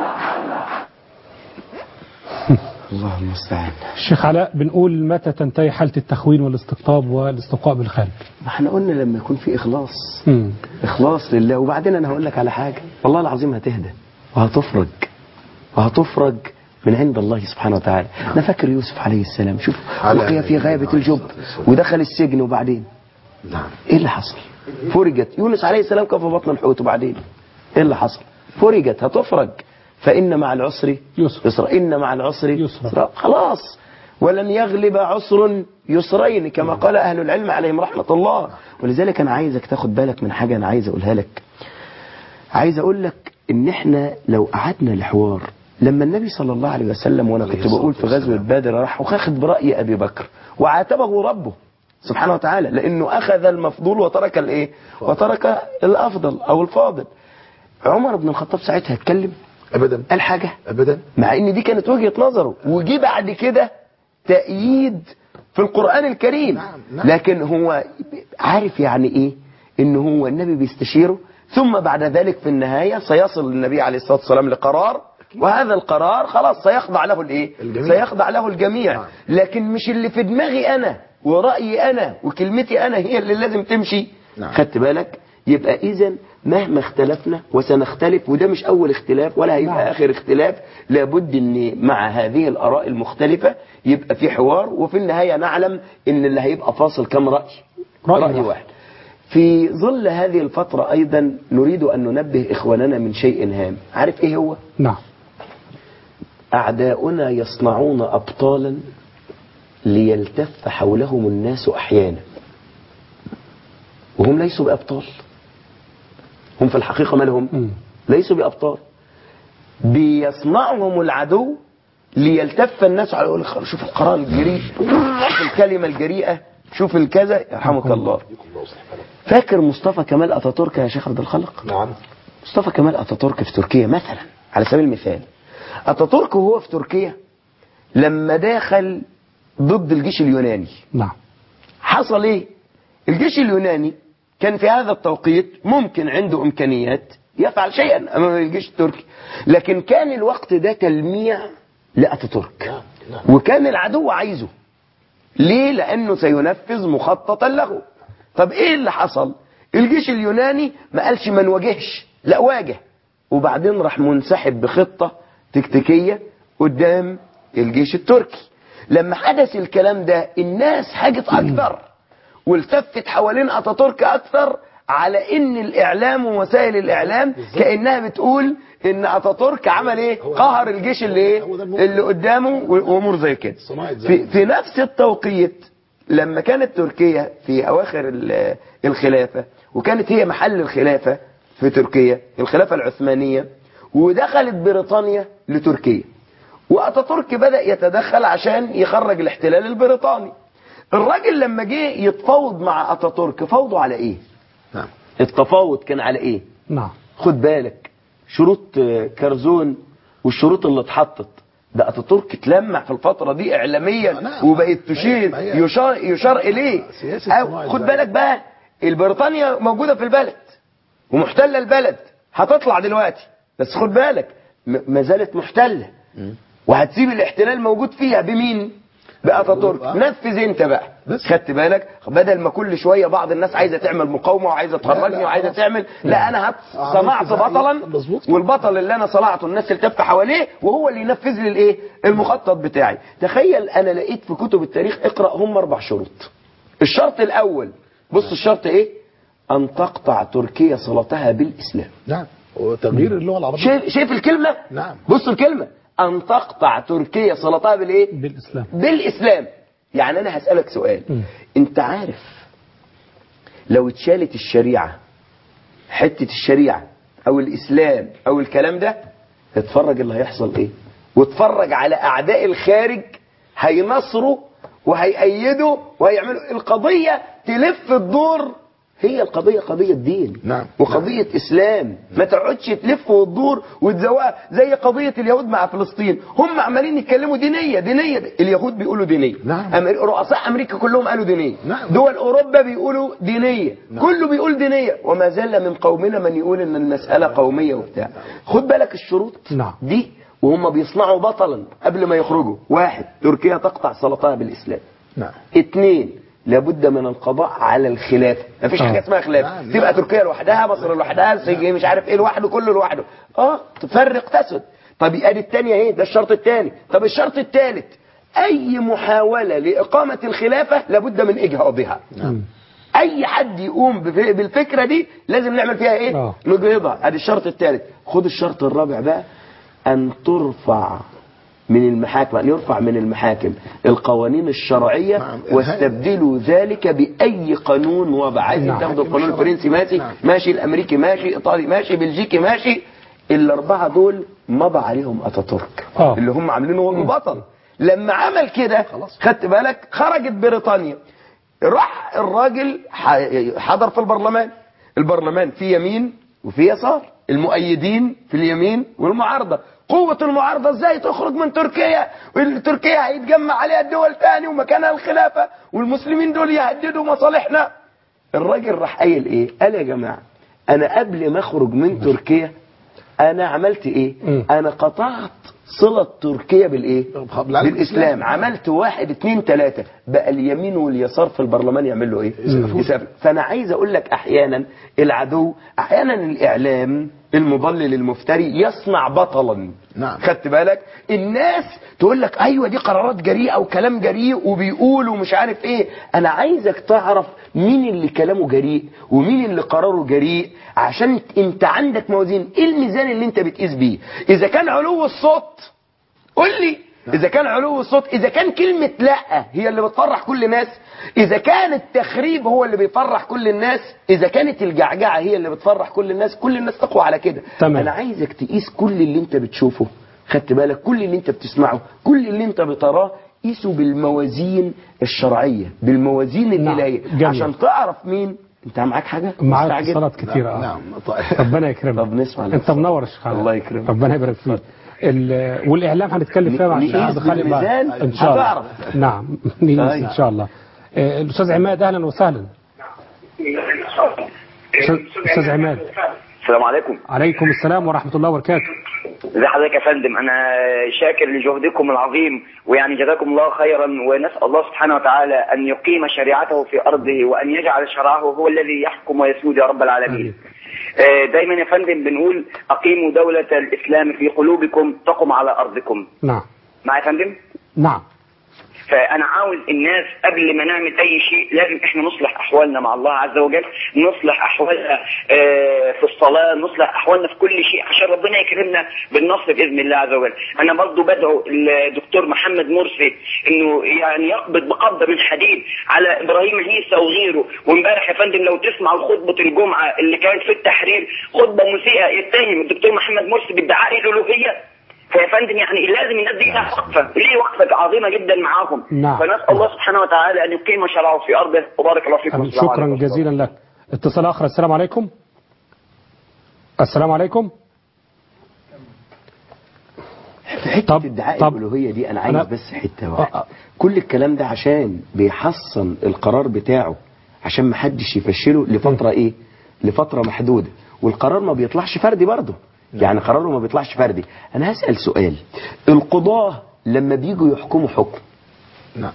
الله المستعان الشيخ علاء بنقول متى تنتهي حالة التخوين والاستقطاب والاستقاء بالخارج ما احنا قلنا لما يكون في اخلاص مم. اخلاص لله وبعدين انا هقول لك على حاجه والله العظيم هتهدى وهتفرج وهتفرج من عند الله سبحانه وتعالى انا فاكر يوسف عليه السلام شوف على لقي في غابه الجب ودخل السجن وبعدين نعم ايه اللي حصل فرجت يونس عليه السلام كان في بطن الحوت وبعدين ايه اللي حصل فرجت هتفرج فان مع العسر يسر. يسرا ان مع العسر يسرا. يسرا خلاص ولن يغلب عسر يسرين كما قال اهل العلم عليهم رحمه الله ولذلك انا عايزك تاخد بالك من حاجه انا عايز اقولها لك عايز اقول لك ان احنا لو قعدنا لحوار لما النبي صلى الله عليه وسلم وانا كنت بقول في غزوه بدر راح واخد براي ابي بكر وعاتبه ربه سبحانه وتعالى لانه اخذ المفضول وترك الايه وترك الافضل او الفاضل عمر بن الخطاب ساعتها اتكلم ابدا قال حاجه ابدا مع ان دي كانت وجهه نظره وجي بعد كده تأييد في القرآن الكريم نعم. لكن هو عارف يعني ايه ان هو النبي بيستشيره ثم بعد ذلك في النهاية سيصل النبي عليه الصلاة والسلام لقرار وهذا القرار خلاص سيخضع له الايه الجميع. سيخضع له الجميع نعم. لكن مش اللي في دماغي انا ورأيي انا وكلمتي انا هي اللي لازم تمشي نعم. خدت بالك يبقى اذا مهما اختلفنا وسنختلف وده مش اول اختلاف ولا هيبقى نعم. اخر اختلاف لابد ان مع هذه الاراء المختلفه يبقى في حوار وفي النهايه نعلم ان اللي هيبقى فاصل كم راي رأي راي واحد. واحد في ظل هذه الفتره ايضا نريد ان ننبه اخواننا من شيء هام عارف ايه هو نعم اعداؤنا يصنعون ابطالا ليلتف حولهم الناس احيانا وهم ليسوا بابطال هم في الحقيقه ما لهم مم. ليسوا بأبطال بيصنعهم العدو ليلتف الناس على يقول لك شوف القرار الجريء شوف الكلمة الجريئة شوف الكذا يرحمك الله فاكر مصطفى كمال أتاتورك يا شيخ عبد الخالق نعم مصطفى كمال أتاتورك في تركيا مثلا على سبيل المثال أتاتورك وهو في تركيا لما دخل ضد الجيش اليوناني نعم حصل ايه الجيش اليوناني كان في هذا التوقيت ممكن عنده امكانيات يفعل شيئا امام الجيش التركي لكن كان الوقت ده تلميع لاتاتورك وكان العدو عايزه ليه لانه سينفذ مخططا له طب ايه اللي حصل الجيش اليوناني ما قالش ما نواجهش لا واجه وبعدين راح منسحب بخطة تكتيكية قدام الجيش التركي لما حدث الكلام ده الناس حاجت اكتر والتفت حوالين اتاتورك اكتر على ان الاعلام ووسائل الاعلام كانها بتقول ان اتاتورك عمل ايه قهر الجيش اللي ايه اللي قدامه وامور زي كده في, في نفس التوقيت لما كانت تركيا في اواخر ال- الخلافه وكانت هي محل الخلافه في تركيا الخلافه العثمانيه ودخلت بريطانيا لتركيا واتاتورك بدا يتدخل عشان يخرج الاحتلال البريطاني الراجل لما جه يتفاوض مع اتاتورك فاوضوا على ايه نعم التفاوض كان على ايه نعم خد بالك شروط آه، كرزون والشروط اللي اتحطت ده اتاتورك اتلمع في الفترة دي اعلاميا وبقت تشير يشار, يشار اليه سياسة أو صناعة خد البلد. بالك بقى البريطانيا موجودة في البلد ومحتلة البلد هتطلع دلوقتي بس خد بالك م- ما زالت محتلة وهتسيب الاحتلال موجود فيها بمين باتاتورك نفذ انت بقى خدت بالك بدل ما كل شويه بعض الناس عايزه تعمل مقاومه وعايزه تخرجني وعايزه تعمل لا انا هت- صنعت بطلا والبطل اللي انا صنعته الناس تلتف حواليه وهو اللي ينفذ لي الايه المخطط بتاعي تخيل انا لقيت في كتب التاريخ اقرا هم اربع شروط الشرط الاول بص الشرط ايه ان تقطع تركيا صلاتها بالاسلام نعم وتغيير اللغه العربيه شايف شايف الكلمه نعم بص الكلمه ان تقطع تركيا صلاتها بالايه بالاسلام بالاسلام يعني انا هسالك سؤال انت عارف لو اتشالت الشريعه حته الشريعه او الاسلام او الكلام ده اتفرج اللي هيحصل ايه واتفرج على اعداء الخارج هينصروا وهيأيدوا وهيعملوا القضيه تلف الدور هي القضية قضية دين نعم وقضية إسلام ما تقعدش تلف وتدور وتزوقها زي قضية اليهود مع فلسطين هم عمالين يتكلموا دينية دينية اليهود بيقولوا دينية نعم. أمر... رؤساء أمريكا كلهم قالوا دينية نعم. دول أوروبا بيقولوا دينية نعم. كله بيقول دينية وما زال من قومنا من يقول إن المسألة قومية وبتاع خد بالك الشروط نعم. دي وهم بيصنعوا بطلا قبل ما يخرجوا واحد تركيا تقطع صلاتها بالإسلام نعم اثنين لابد من القضاء على الخلافه مفيش آه. حاجه اسمها خلافه نعم، تبقى نعم. تركيا لوحدها مصر لوحدها سجي مش عارف ايه لوحده كله لوحده اه تفرق تسد طب ادي الثانيه ايه ده الشرط الثاني طب الشرط الثالث اي محاوله لاقامه الخلافه لابد من اجهاضها نعم. اي حد يقوم بف- بالفكره دي لازم نعمل فيها ايه آه. نجهضها ادي الشرط الثالث خد الشرط الرابع بقى ان ترفع من المحاكم أن يرفع من المحاكم القوانين الشرعية نعم. واستبدلوا ذلك بأي قانون وضع عايزين نعم. تاخدوا القانون الفرنسي ماشي نعم. ماشي الأمريكي ماشي إيطالي ماشي بلجيكي ماشي الأربعة دول مضى عليهم أتاتورك آه. اللي هم عاملينه هو بطل لما عمل كده خدت بالك خرجت بريطانيا راح الراجل ح- حضر في البرلمان البرلمان في يمين وفي يسار المؤيدين في اليمين والمعارضة قوة المعارضة ازاي تخرج من تركيا تركيا هيتجمع عليها الدول تاني ومكانها الخلافة والمسلمين دول يهددوا مصالحنا الراجل راح قايل ايه قال يا جماعة انا قبل ما اخرج من تركيا انا عملت ايه مم. انا قطعت صلة تركيا بالايه بالإسلام. بالاسلام عملت واحد اتنين تلاتة بقى اليمين واليسار في البرلمان يعملوا ايه يسافر فانا عايز اقول لك احيانا العدو احيانا الاعلام المضلل المفتري يصنع بطلا نعم. خدت بالك الناس تقول لك ايوه دي قرارات جريئه وكلام جريء وبيقولوا مش عارف ايه انا عايزك تعرف مين اللي كلامه جريء ومين اللي قراره جريء عشان انت عندك موازين ايه الميزان اللي انت بتقيس بيه اذا كان علو الصوت قول لي اذا كان علو الصوت اذا كان كلمة لا هي اللي بتفرح كل الناس اذا كان التخريب هو اللي بيفرح كل الناس اذا كانت الجعجعة هي اللي بتفرح كل الناس كل الناس تقوى على كده تمام. انا عايزك تقيس كل اللي انت بتشوفه خدت بالك كل اللي انت بتسمعه كل اللي انت بتراه قيسه بالموازين الشرعية بالموازين نعم. الإلهية جميل. عشان تعرف مين انت معاك حاجة معاك مستعجل؟ اتصالات كتيرة آه. نعم طيب. ربنا يكرمك طب نسمع انت الاتصال. منور يا شيخ علاء. الله يكرمك. ربنا يبارك فيك ال- والاعلام هنتكلم فيها مع نقيس الشيخ عبد الخالق بعد. بالميزان ان شاء الله هتعرف. نعم نقيس طيب. ان شاء الله آه، الأستاذ عماد أهلا وسهلا أستاذ- أستاذ عماد السلام عليكم عليكم السلام ورحمة الله وبركاته ازي حضرتك يا فندم انا شاكر لجهدكم العظيم ويعني جزاكم الله خيرا ونسال الله سبحانه وتعالى ان يقيم شريعته في ارضه وان يجعل شرعه هو الذي يحكم ويسود يا رب العالمين آه، دايما يا فندم بنقول اقيموا دولة الاسلام في قلوبكم تقم على ارضكم نعم معايا يا فندم نعم فانا عاوز الناس قبل ما نعمل اي شيء لازم احنا نصلح احوالنا مع الله عز وجل نصلح احوالنا آه، في الصلاه نصلح احوالنا في كل شيء عشان ربنا يكرمنا بالنصر باذن الله عز وجل انا برضو بدعو الدكتور محمد مرسي انه يعني يقبض بقبضه من حديد على ابراهيم عيسى وغيره وامبارح يا فندم لو تسمع خطبه الجمعه اللي كانت في التحرير خطبه مسيئه يتهم الدكتور محمد مرسي بادعاء الالوهيه فيا فندم يعني لازم الناس دي لها وقفه ليه وقفه عظيمه جدا معاهم نعم. فنسال الله سبحانه وتعالى ان يقيم شرعه في ارضه وبارك الله فيكم السلام شكرا عليكم. جزيلا لك اتصال آخر السلام عليكم السلام عليكم في حته ادعاء الالوهيه دي انا عايز أنا- بس حته واحده كل الكلام ده عشان بيحصن القرار بتاعه عشان ما حدش يفشله لفتره ايه لفتره محدوده والقرار ما بيطلعش فردي برضه يعني قراره ما بيطلعش فردي انا هسال سؤال القضاه لما بيجوا يحكموا حكم نعم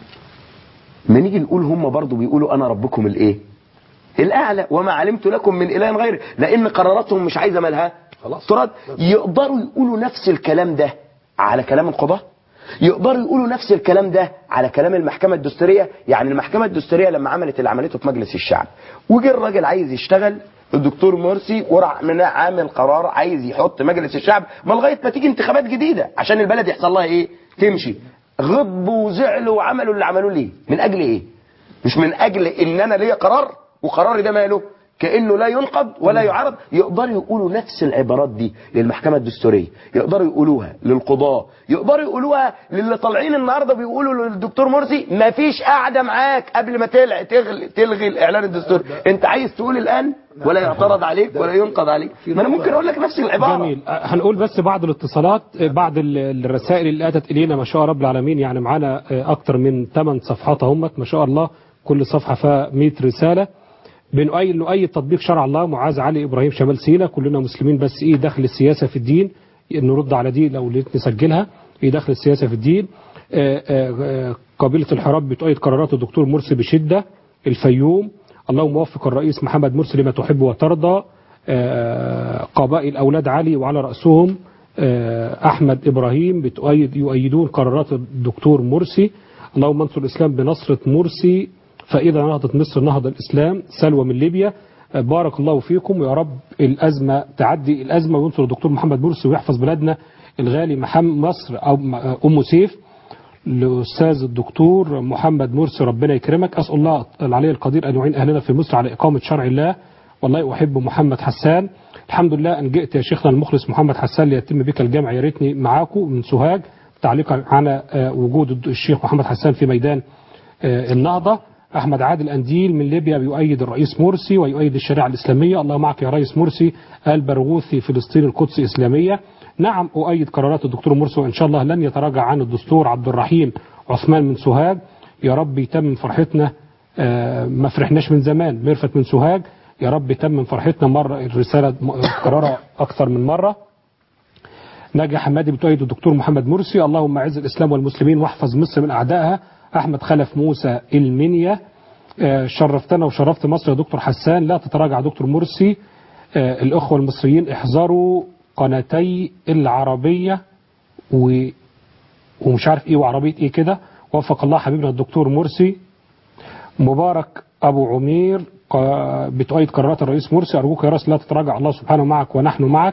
ما نيجي نقول هم برضه بيقولوا انا ربكم الايه الاعلى وما علمت لكم من اله غيره لان قراراتهم مش عايزه مالها خلاص تراد يقدروا يقولوا نفس الكلام ده على كلام القضاة يقدروا يقولوا نفس الكلام ده على كلام المحكمة الدستورية يعني المحكمة الدستورية لما عملت اللي عملته في مجلس الشعب وجه الراجل عايز يشتغل الدكتور مرسي ورع من عامل قرار عايز يحط مجلس الشعب ما لغايه ما تيجي انتخابات جديده عشان البلد يحصل لها ايه تمشي غضبوا وزعلوا وعملوا اللي عملوه ليه من اجل ايه مش من اجل ان انا ليا قرار وقراري ده ماله كانه لا ينقض ولا يعارض يقدروا يقولوا نفس العبارات دي للمحكمه الدستوريه يقدروا يقولوها للقضاه يقدروا يقولوها للي طالعين النهارده بيقولوا للدكتور مرسي ما فيش قاعده معاك قبل ما تلغي تلغي, تلغي الاعلان الدستوري انت عايز تقول الان ولا يعترض عليك ولا ينقض عليك ما انا ممكن اقول لك نفس العباره جميل أه، هنقول بس بعض الاتصالات أه، بعض ال- الرسائل اللي اتت الينا ما شاء رب العالمين يعني معانا أه، اكتر من 8 صفحات اهمت ما شاء الله كل صفحه فيها 100 رساله بنؤيد نؤيد تطبيق شرع الله معاذ علي ابراهيم شمال سيله كلنا مسلمين بس ايه دخل السياسه في الدين نرد على دي لو لقيت نسجلها ايه دخل السياسه في الدين آه، آه، آه، قبيله الحراب بتؤيد قرارات الدكتور مرسي بشده الفيوم اللهم وفق الرئيس محمد مرسي لما تحب وترضى آه، قبائل أولاد علي وعلى رأسهم آه، أحمد إبراهيم بتؤيد يؤيدون قرارات الدكتور مرسي اللهم انصر الإسلام بنصرة مرسي فإذا نهضت مصر نهض الإسلام سلوى من ليبيا آه، بارك الله فيكم ويا رب الأزمة تعدي الأزمة وينصر الدكتور محمد مرسي ويحفظ بلادنا الغالي محمد مصر أو أم سيف الأستاذ الدكتور محمد مرسي ربنا يكرمك أسأل الله العلي القدير أن يعين أهلنا في مصر على إقامة شرع الله والله أحب محمد حسان الحمد لله أن جئت يا شيخنا المخلص محمد حسان ليتم بك الجمع يا ريتني معاكم من سوهاج تعليقا على آه، وجود الشيخ محمد حسان في ميدان آه، النهضة أحمد عادل أنديل من ليبيا بيؤيد الرئيس مرسي ويؤيد الشريعة الإسلامية الله معك يا رئيس مرسي البرغوثي فلسطين القدس إسلامية نعم أؤيد قرارات الدكتور مرسي وإن شاء الله لن يتراجع عن الدستور عبد الرحيم عثمان من سوهاج يا رب يتم فرحتنا آه، ما فرحناش من زمان ميرفت من سوهاج يا رب يتم فرحتنا مرة الرسالة مكررة أكثر من مرة ناجي حمادي بتؤيد الدكتور محمد مرسي اللهم اعز الإسلام والمسلمين واحفظ مصر من أعدائها أحمد خلف موسى المنيا آه، شرفتنا وشرفت مصر يا دكتور حسان لا تتراجع دكتور مرسي آه، الأخوة المصريين احذروا قناتي العربية و... ومش عارف ايه وعربية ايه كده وفق الله حبيبنا الدكتور مرسي مبارك أبو عمير ق- بتؤيد قرارات الرئيس مرسي أرجوك يا راس لا تتراجع الله سبحانه معك ونحن معك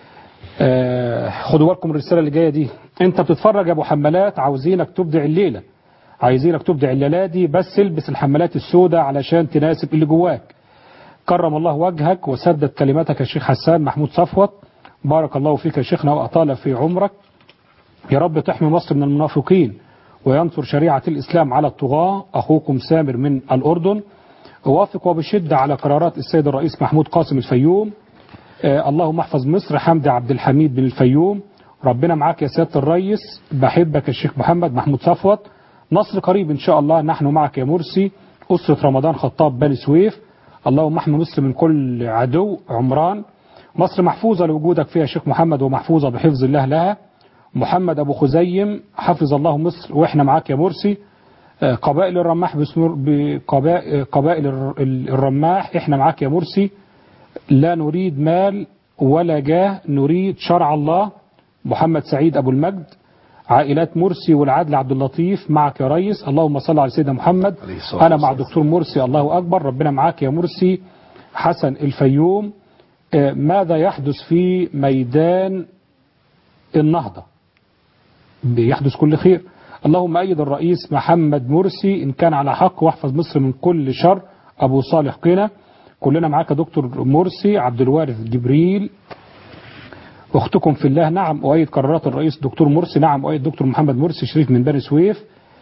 آه، خدوا بالكم من الرسالة اللي جاية دي انت بتتفرج يا ابو حمالات عاوزينك تبدع الليلة عايزينك تبدع الليلة دي بس البس الحمالات السوداء علشان تناسب اللي جواك كرم الله وجهك وسدد كلماتك يا شيخ حسان محمود صفوت بارك الله فيك يا شيخنا وأطال في عمرك يا رب تحمي مصر من المنافقين وينصر شريعة الإسلام على الطغاة أخوكم سامر من الأردن أوافق وبشدة على قرارات السيد الرئيس محمود قاسم الفيوم آه اللهم احفظ مصر حمدي عبد الحميد بن الفيوم ربنا معاك يا سيادة الرئيس بحبك يا شيخ محمد محمود صفوت مصر قريب إن شاء الله نحن معك يا مرسي أسرة رمضان خطاب بني سويف اللهم احمي مصر من كل عدو عمران مصر محفوظة لوجودك فيها شيخ محمد ومحفوظة بحفظ الله لها محمد أبو خزيم حفظ الله مصر وإحنا معاك يا مرسي آه، قبائل الرماح بسنور بقبائل قبائل الر- الرماح إحنا معاك يا مرسي لا نريد مال ولا جاه نريد شرع الله محمد سعيد أبو المجد عائلات مرسي والعدل عبد اللطيف معك يا ريس اللهم صل على سيدنا محمد الصلاة أنا مع دكتور مرسي الله أكبر ربنا معاك يا مرسي حسن الفيوم آه، ماذا يحدث في ميدان النهضة بيحدث كل خير اللهم أيد الرئيس محمد مرسي إن كان على حق واحفظ مصر من كل شر أبو صالح قنا كلنا معاك يا دكتور مرسي عبد الوارث جبريل أختكم في الله نعم أؤيد قرارات الرئيس دكتور مرسي نعم أؤيد دكتور محمد مرسي شريف من بني سويف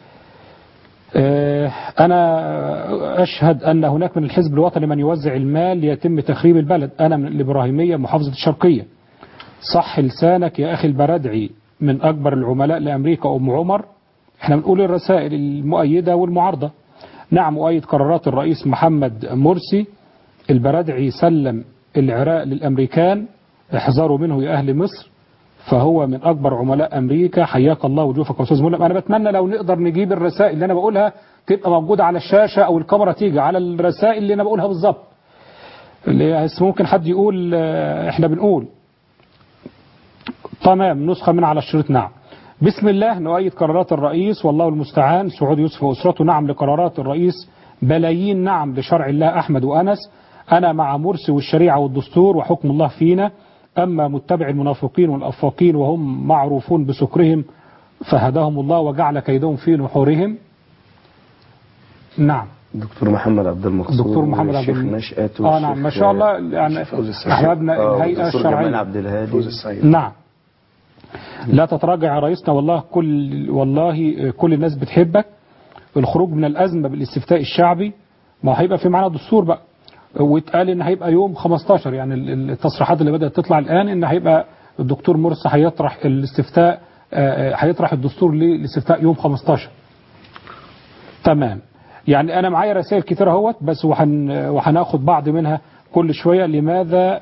آه، أنا أشهد أن هناك من الحزب الوطني من يوزع المال ليتم تخريب البلد أنا من الإبراهيمية محافظة الشرقية صح لسانك يا أخي البردعي من أكبر العملاء لأمريكا أم عمر احنا بنقول الرسائل المؤيدة والمعارضة نعم أؤيد قرارات الرئيس محمد مرسي البردعي سلم العراق للأمريكان احذروا منه يا أهل مصر فهو من أكبر عملاء أمريكا حياك الله وجوفك يا أستاذ ملهم أنا بتمنى لو نقدر نجيب الرسائل اللي أنا بقولها تبقى موجودة على الشاشة أو الكاميرا تيجي على الرسائل اللي أنا بقولها بالظبط اللي ممكن حد يقول آه، احنا بنقول تمام نسخة من على الشريط نعم بسم الله نؤيد قرارات الرئيس والله المستعان سعود يوسف وأسرته نعم لقرارات الرئيس بلايين نعم لشرع الله أحمد وأنس أنا مع مرسي والشريعة والدستور وحكم الله فينا أما متبع المنافقين والأفاقين وهم معروفون بسكرهم فهداهم الله وجعل كيدهم في نحورهم نعم دكتور محمد عبد المقصود دكتور محمد عبد والشيخ الم- نشأت اه نعم ما شاء الله يعني احبابنا الهيئه الدكتور جمال الشرعيه عبد الهادي نعم لا تتراجع يا رئيسنا والله كل والله كل الناس بتحبك الخروج من الأزمة بالاستفتاء الشعبي ما هو هيبقى في معانا دستور بقى واتقال ان هيبقى يوم 15 يعني ال- التصريحات اللي بدأت تطلع الآن ان هيبقى الدكتور مرسي هيطرح الاستفتاء آه، آه، هيطرح الدستور للاستفتاء يوم 15 تمام يعني انا معايا رسائل كتير اهوت بس وحن وهناخد بعض منها كل شوية لماذا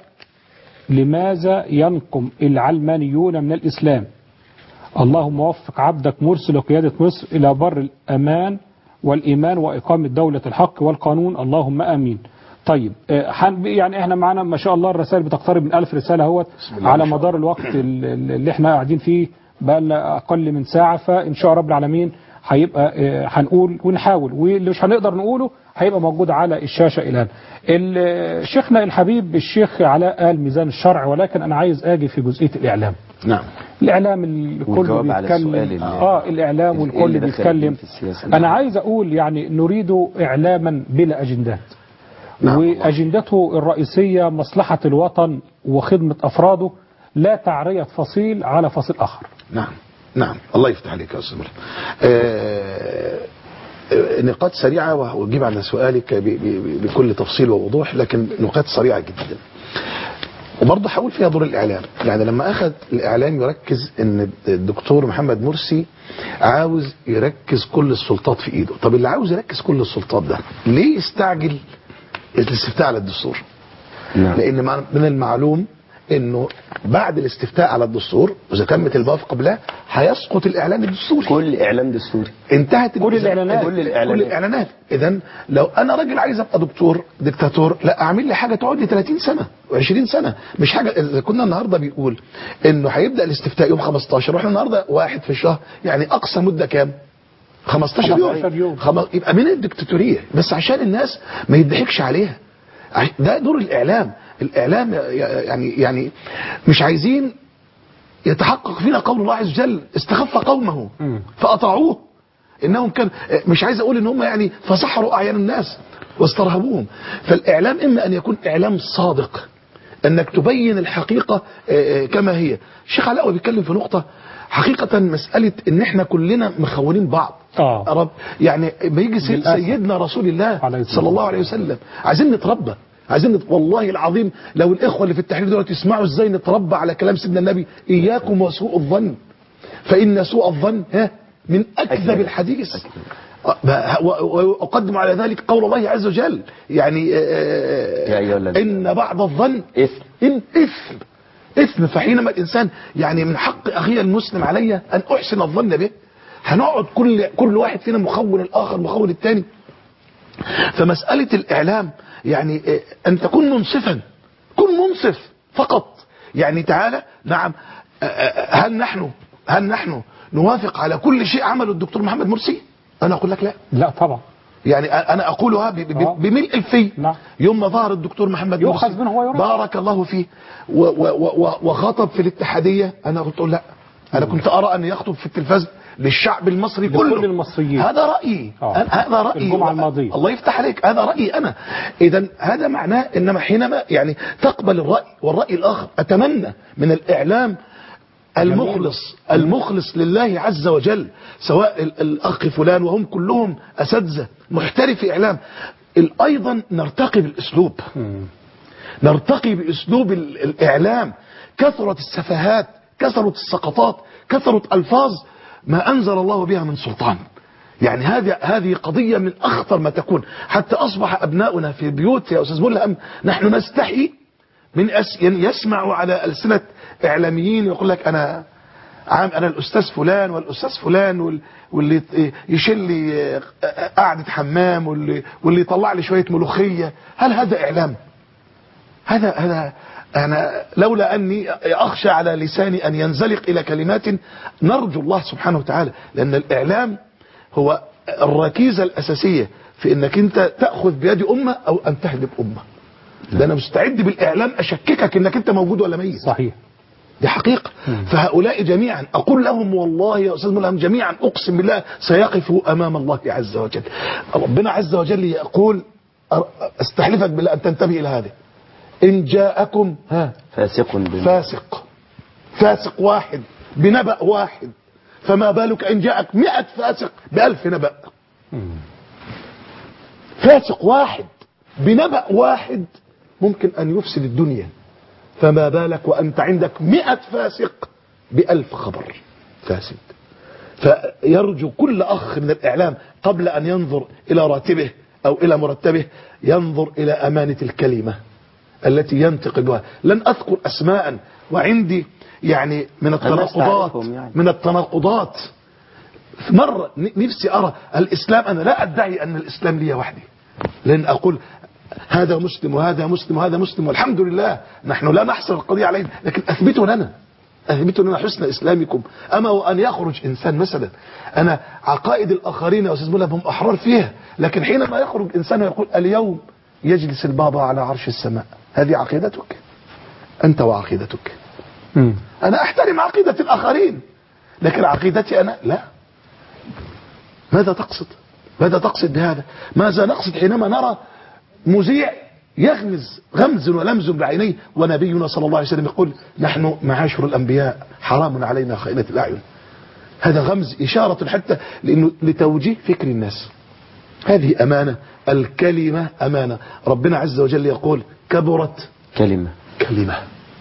لماذا ينقم العلمانيون من الإسلام اللهم وفق عبدك مرسل قيادة مصر إلى بر الأمان والإيمان وإقامة دولة الحق والقانون اللهم آمين طيب آه، حن- يعني احنا معانا ما شاء الله الرسائل بتقترب من ألف رسالة اهوت الله على ما شاء مدار الوقت ال- ال- اللي احنا قاعدين فيه بقى لنا أقل من ساعة فإن شاء رب العالمين هيبقى آه، هنقول ونحاول واللي مش هنقدر نقوله هيبقى موجود على الشاشة الآن ال- شيخنا الحبيب الشيخ علاء قال ميزان الشرع ولكن أنا عايز أجي في جزئية الإعلام نعم الإعلام الكل والجواب على السؤال بيتكلم اللي- آه الإعلام اللي والكل دخل بيتكلم في السياسة. أنا عايز أقول يعني نريد إعلاما بلا أجندات وأجندته الرئيسية مصلحة الوطن وخدمة أفراده لا تعرية فصيل على فصيل آخر نعم نعم الله يفتح عليك يا استاذ مرحبا. آه، آه، نقاط سريعة وأجيب على سؤالك ب- ب- بكل تفصيل ووضوح لكن نقاط سريعة جدا وبرضه هقول فيها دور الإعلام يعني لما أخذ الإعلام يركز أن الدكتور محمد مرسي عاوز يركز كل السلطات في إيده طب اللي عاوز يركز كل السلطات ده ليه يستعجل الاستفتاء على الدستور نعم. لأن مع- من المعلوم انه بعد الاستفتاء على الدستور واذا تمت البوافق قبلها هيسقط الاعلان الدستوري كل إعلام دستوري انتهت كل الإعلانات. كل كل الإعلانات. كل الاعلانات اذا لو انا راجل عايز ابقى دكتور دكتاتور لا اعمل لي حاجه تقعد لي 30 سنه و20 سنه مش حاجه اذا كنا النهارده بيقول انه هيبدا الاستفتاء يوم 15 واحنا النهارده واحد في الشهر يعني اقصى مده كام 15 15 يوم, يوم. خم... يبقى من الدكتاتوريه بس عشان الناس ما يضحكش عليها عش- ده دور الاعلام الاعلام يعني يعني مش عايزين يتحقق فينا قول الله عز وجل استخف قومه فاطاعوه انهم كان مش عايز اقول ان هم يعني فسحروا اعين الناس واسترهبوهم فالاعلام اما ان يكون اعلام صادق انك تبين الحقيقه آه، آه، كما هي الشيخ علاء وهو بيتكلم في نقطه حقيقه مساله ان احنا كلنا مخونين بعض آه. رب يعني بيجي سي- للأسف. سيدنا رسول الله عليه الصلاة صلى الله عليه وسلم عايزين نتربى عايزين نت... والله العظيم لو الاخوه اللي في التحرير دلوقتي يسمعوا ازاي نتربى على كلام سيدنا النبي اياكم وسوء الظن فان سوء الظن ها من اكذب الحديث و- و- وأقدم على ذلك قول الله عز وجل يعني يا أيها الذين إن بعض الظن إثم إن إثم إثم فحينما الإنسان يعني من حق أخي المسلم علي أن أحسن الظن به هنقعد كل كل واحد فينا مخون الآخر مخون الثاني فمسألة الإعلام يعني آه، أن تكون منصفا كن منصف فقط يعني تعالى نعم آه، آه، هل نحن هل نحن نوافق على كل شيء عمله الدكتور محمد مرسي أنا أقول لك لا لا طبعا يعني أنا أقولها ب- ب- آه. بملء الفي نعم. يوم ما ظهر الدكتور محمد يؤخذ مرسي منه ويرد. بارك الله فيه و- و- و- وخطب في الاتحادية أنا قلت له لا أنا كنت أرى أن يخطب في التلفاز للشعب المصري لكل كله المصريين. هذا رأيي آه. أنا- هذا رأيي الجمعة الماضية. الله يفتح عليك هذا رأيي أنا إذا هذا معناه إنما حينما يعني تقبل الرأي والرأي الآخر أتمنى من الإعلام المخلص المخلص لله عز وجل سواء ال- الأخ فلان وهم كلهم أساتذة محترف إعلام ال- أيضا نرتقي بالأسلوب نرتقي بأسلوب ال- الإعلام كثرة السفهات كثرة السقطات كثرة ألفاظ ما أنزل الله بها من سلطان يعني هذه هذه قضية من أخطر ما تكون حتى أصبح أبناؤنا في بيوت يا أستاذ ملهم نحن نستحي من أس يعني يسمعوا على ألسنة إعلاميين يقول لك أنا عام أنا الأستاذ فلان والأستاذ فلان وال- واللي ت- يشيل لي آه، قعدة حمام واللي, واللي يطلع لي شوية ملوخية هل هذا إعلام هذا هذا أنا لولا أني أخشى على لساني أن ينزلق إلى كلمات نرجو الله سبحانه وتعالى لأن الإعلام هو الركيزة الأساسية في أنك أنت تأخذ بيد أمة أو أن تهدم أمة ده أنا مستعد بالإعلام أشككك أنك أنت موجود ولا ميت صحيح دي حقيقة فهؤلاء جميعا أقول لهم والله يا أستاذ ملهم جميعا أقسم بالله سيقفوا أمام الله عز وجل ربنا عز وجل يقول استحلفك بالله أن تنتبه إلى هذه إن جاءكم ها فاسق بما فاسق فاسق واحد بنبأ واحد فما بالك إن جاءك مئة فاسق بألف نبأ فاسق واحد بنبأ واحد ممكن أن يفسد الدنيا فما بالك وأنت عندك مئة فاسق بألف خبر فاسد فيرجو كل أخ من الإعلام قبل أن ينظر إلى راتبه أو إلى مرتبه ينظر إلى أمانة الكلمة التي ينتقل بها لن أذكر أسماء وعندي يعني من التناقضات تعرفهم يعني. من التناقضات مرة ن- نفسي أرى الإسلام أنا لا أدعي أن الإسلام لي وحدي لأن أقول هذا مسلم وهذا مسلم وهذا مسلم والحمد لله نحن لا نحصر القضية علينا لكن أثبتوا لنا أثبتوا لنا حسن إسلامكم أما وأن يخرج إنسان مثلا أنا عقائد الآخرين يا أستاذ مولى هم أحرار فيها لكن حينما يخرج إنسان ويقول اليوم يجلس البابا على عرش السماء هذه عقيدتك أنت وعقيدتك أنا أحترم عقيدة الآخرين لكن عقيدتي أنا لا ماذا تقصد ماذا تقصد بهذا ماذا نقصد حينما نرى مذيع يغمز غمز ولمز بعينيه ونبينا صلى الله عليه وسلم يقول نحن معاشر الأنبياء حرام علينا خائنة الأعين هذا غمز إشارة حتى لأنه لتوجيه فكر الناس هذه أمانة الكلمة أمانة ربنا عز وجل يقول كبرت كلمة كلمة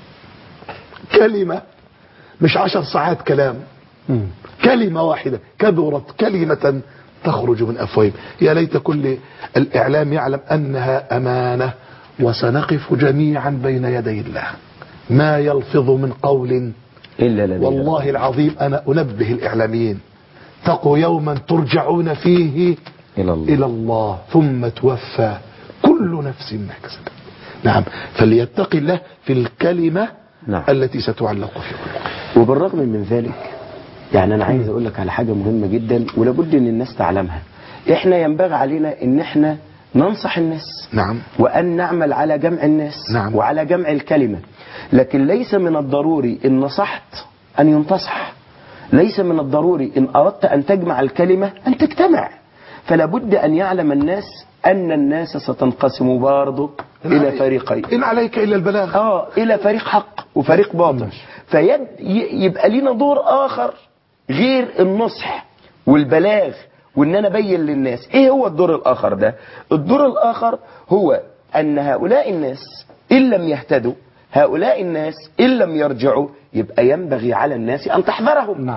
كلمة مش عشر ساعات كلام كلمة واحدة كبرت كلمة تخرج من أفواههم يا ليت كل الإعلام يعلم أنها أمانة وسنقف جميعا بين يدي الله ما يلفظ من قول إلا لدينا والله العظيم أنا أنبه الإعلاميين تقوا يوما ترجعون فيه إلى الله إلى الله ثم توفى كل نفس ما كسبت نعم فليتقي الله في الكلمة نعم. التي ستعلق في قلوبه وبالرغم من ذلك يعني انا عايز اقول لك على حاجه مهمه جدا ولابد ان الناس تعلمها احنا ينبغي علينا ان احنا ننصح الناس نعم وان نعمل على جمع الناس نعم. وعلى جمع الكلمه لكن ليس من الضروري ان نصحت ان ينتصح ليس من الضروري ان اردت ان تجمع الكلمه ان تجتمع فلا بد ان يعلم الناس ان الناس ستنقسم برضه إن الى علي- فريقين إن عليك إلا البلاغ اه الى فريق حق وفريق باطل فيد ي- يبقى لينا دور اخر غير النصح والبلاغ وان انا ابين للناس ايه هو الدور الاخر ده الدور الاخر هو ان هؤلاء الناس ان لم يهتدوا هؤلاء الناس ان لم يرجعوا يبقى ينبغي على الناس ان تحذرهم نعم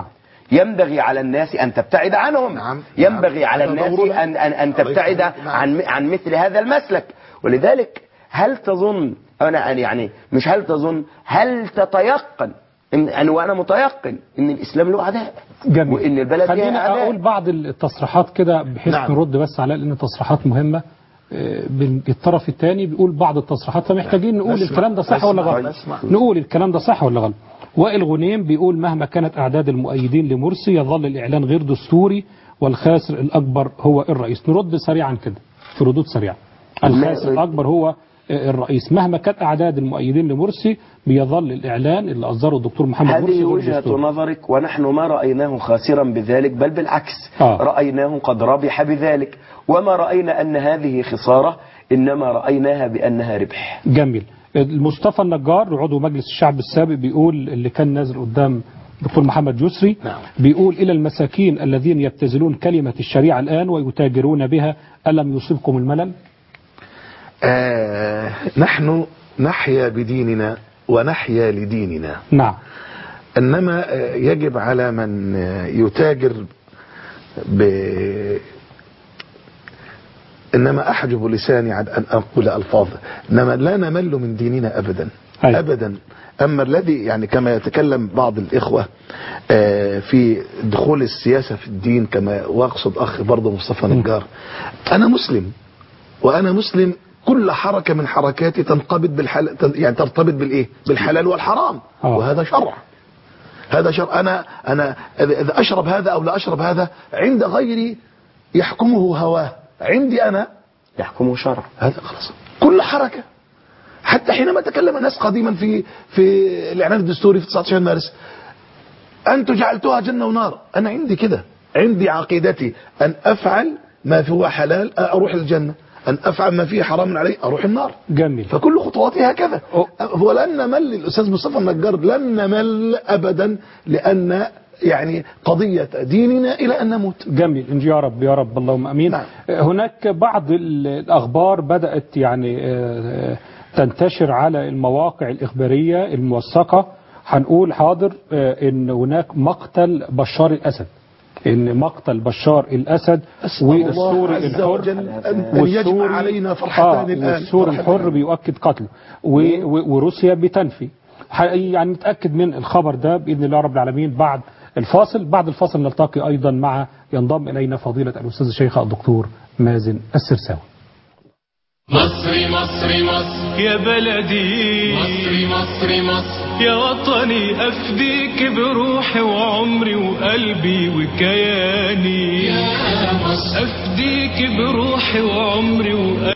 ينبغي على الناس أن تبتعد عنهم نعم. ينبغي نعم. على هذا الناس ضرورة. أن, أن, أن الله تبتعد يسلمك. نعم. عن عن مثل هذا المسلك ولذلك هل تظن أنا أنا يعني مش هل تظن هل تتيقن إن أنا وأنا متيقن إن الإسلام له أعداء جميل وإن البلد خلينا فيها أعداء اقول بعض التصريحات كده بحيث نعم. نرد بس على لان تصريحات مهمه آه، بال- الطرف الثاني بيقول بعض التصريحات فمحتاجين نقول نسمع. الكلام ده صح ولا نسمع. غلط نسمع. نقول الكلام ده صح ولا غلط وائل غنيم بيقول مهما كانت اعداد المؤيدين لمرسي يظل الاعلان غير دستوري والخاسر الاكبر هو الرئيس نرد سريعا كده في ردود سريعه الخاسر الاكبر هو آه، الرئيس مهما كانت اعداد المؤيدين لمرسي بيظل الاعلان اللي اصدره الدكتور محمد مرسي هذه غير وجهة دستوري. نظرك ونحن ما رأيناه خاسرا بذلك بل بالعكس آه. رأيناه قد ربح بذلك وما رأينا أن هذه خسارة إنما رأيناها بأنها ربح جميل مصطفى النجار عضو مجلس الشعب السابق بيقول اللي كان نازل قدام دكتور محمد يسري نعم. بيقول إلى المساكين الذين يبتذلون كلمة الشريعة الآن ويتاجرون بها ألم يصبكم الملل آه نحن نحيا بديننا ونحيا لديننا نعم إنما آه، يجب على من آه، يتاجر ب إنما أحجب لساني عن أن أقول ألفاظ إنما لا نمل من ديننا أبدا أيوة. أبدا أما الذي يعني كما يتكلم بعض الإخوة آه، في دخول السياسة في الدين كما واقصد أخي برضه مصطفى نجار أنا مسلم وأنا مسلم كل حركة من حركاتي تنقبض بالحل... تن- يعني ترتبط بالإيه بالحلال والحرام آه. وهذا شرع هذا شرع أنا أنا إذا إذا أشرب هذا أو لا أشرب هذا عند غيري يحكمه هواه عندي أنا يحكمه شرع هذا خلاص كل حركة حتى حينما تكلم الناس قديما في في الإعلان الدستوري في 19 مارس أنتم جعلتوها جنة ونار أنا عندي كده عندي عقيدتي أن أفعل ما هو حلال أروح الجنة أن أفعل ما فيه حرام علي أروح النار جميل فكل خطواتي هكذا أو- ولن نمل الأستاذ مصطفى النجار لن نمل أبدا لأن يعني قضية ديننا إلى أن نموت جميل إن يا رب يا رب اللهم امين نعم. هناك بعض ال- الاخبار بدات يعني آه، تنتشر على المواقع الاخباريه الموثقه هنقول حاضر آه، ان هناك مقتل بشار الاسد ان مقتل بشار الاسد أسأل الله والسوري عز الحر وجل أن يجمع علينا فرحتان الآن والسوري فرحتان. الحر بيؤكد قتله و- و- وروسيا بتنفي ح- يعني نتاكد من الخبر ده باذن الله رب العالمين بعد الفاصل بعد الفاصل نلتقي ايضا مع ينضم الينا فضيله الاستاذ الشيخ الدكتور مازن السرساوي مصري مصري مصر يا بلدي مصري مصري مصر يا وطني أفديك بروحي وعمري وقلبي وكياني يا مصر أفديك بروحي وعمري وقلبي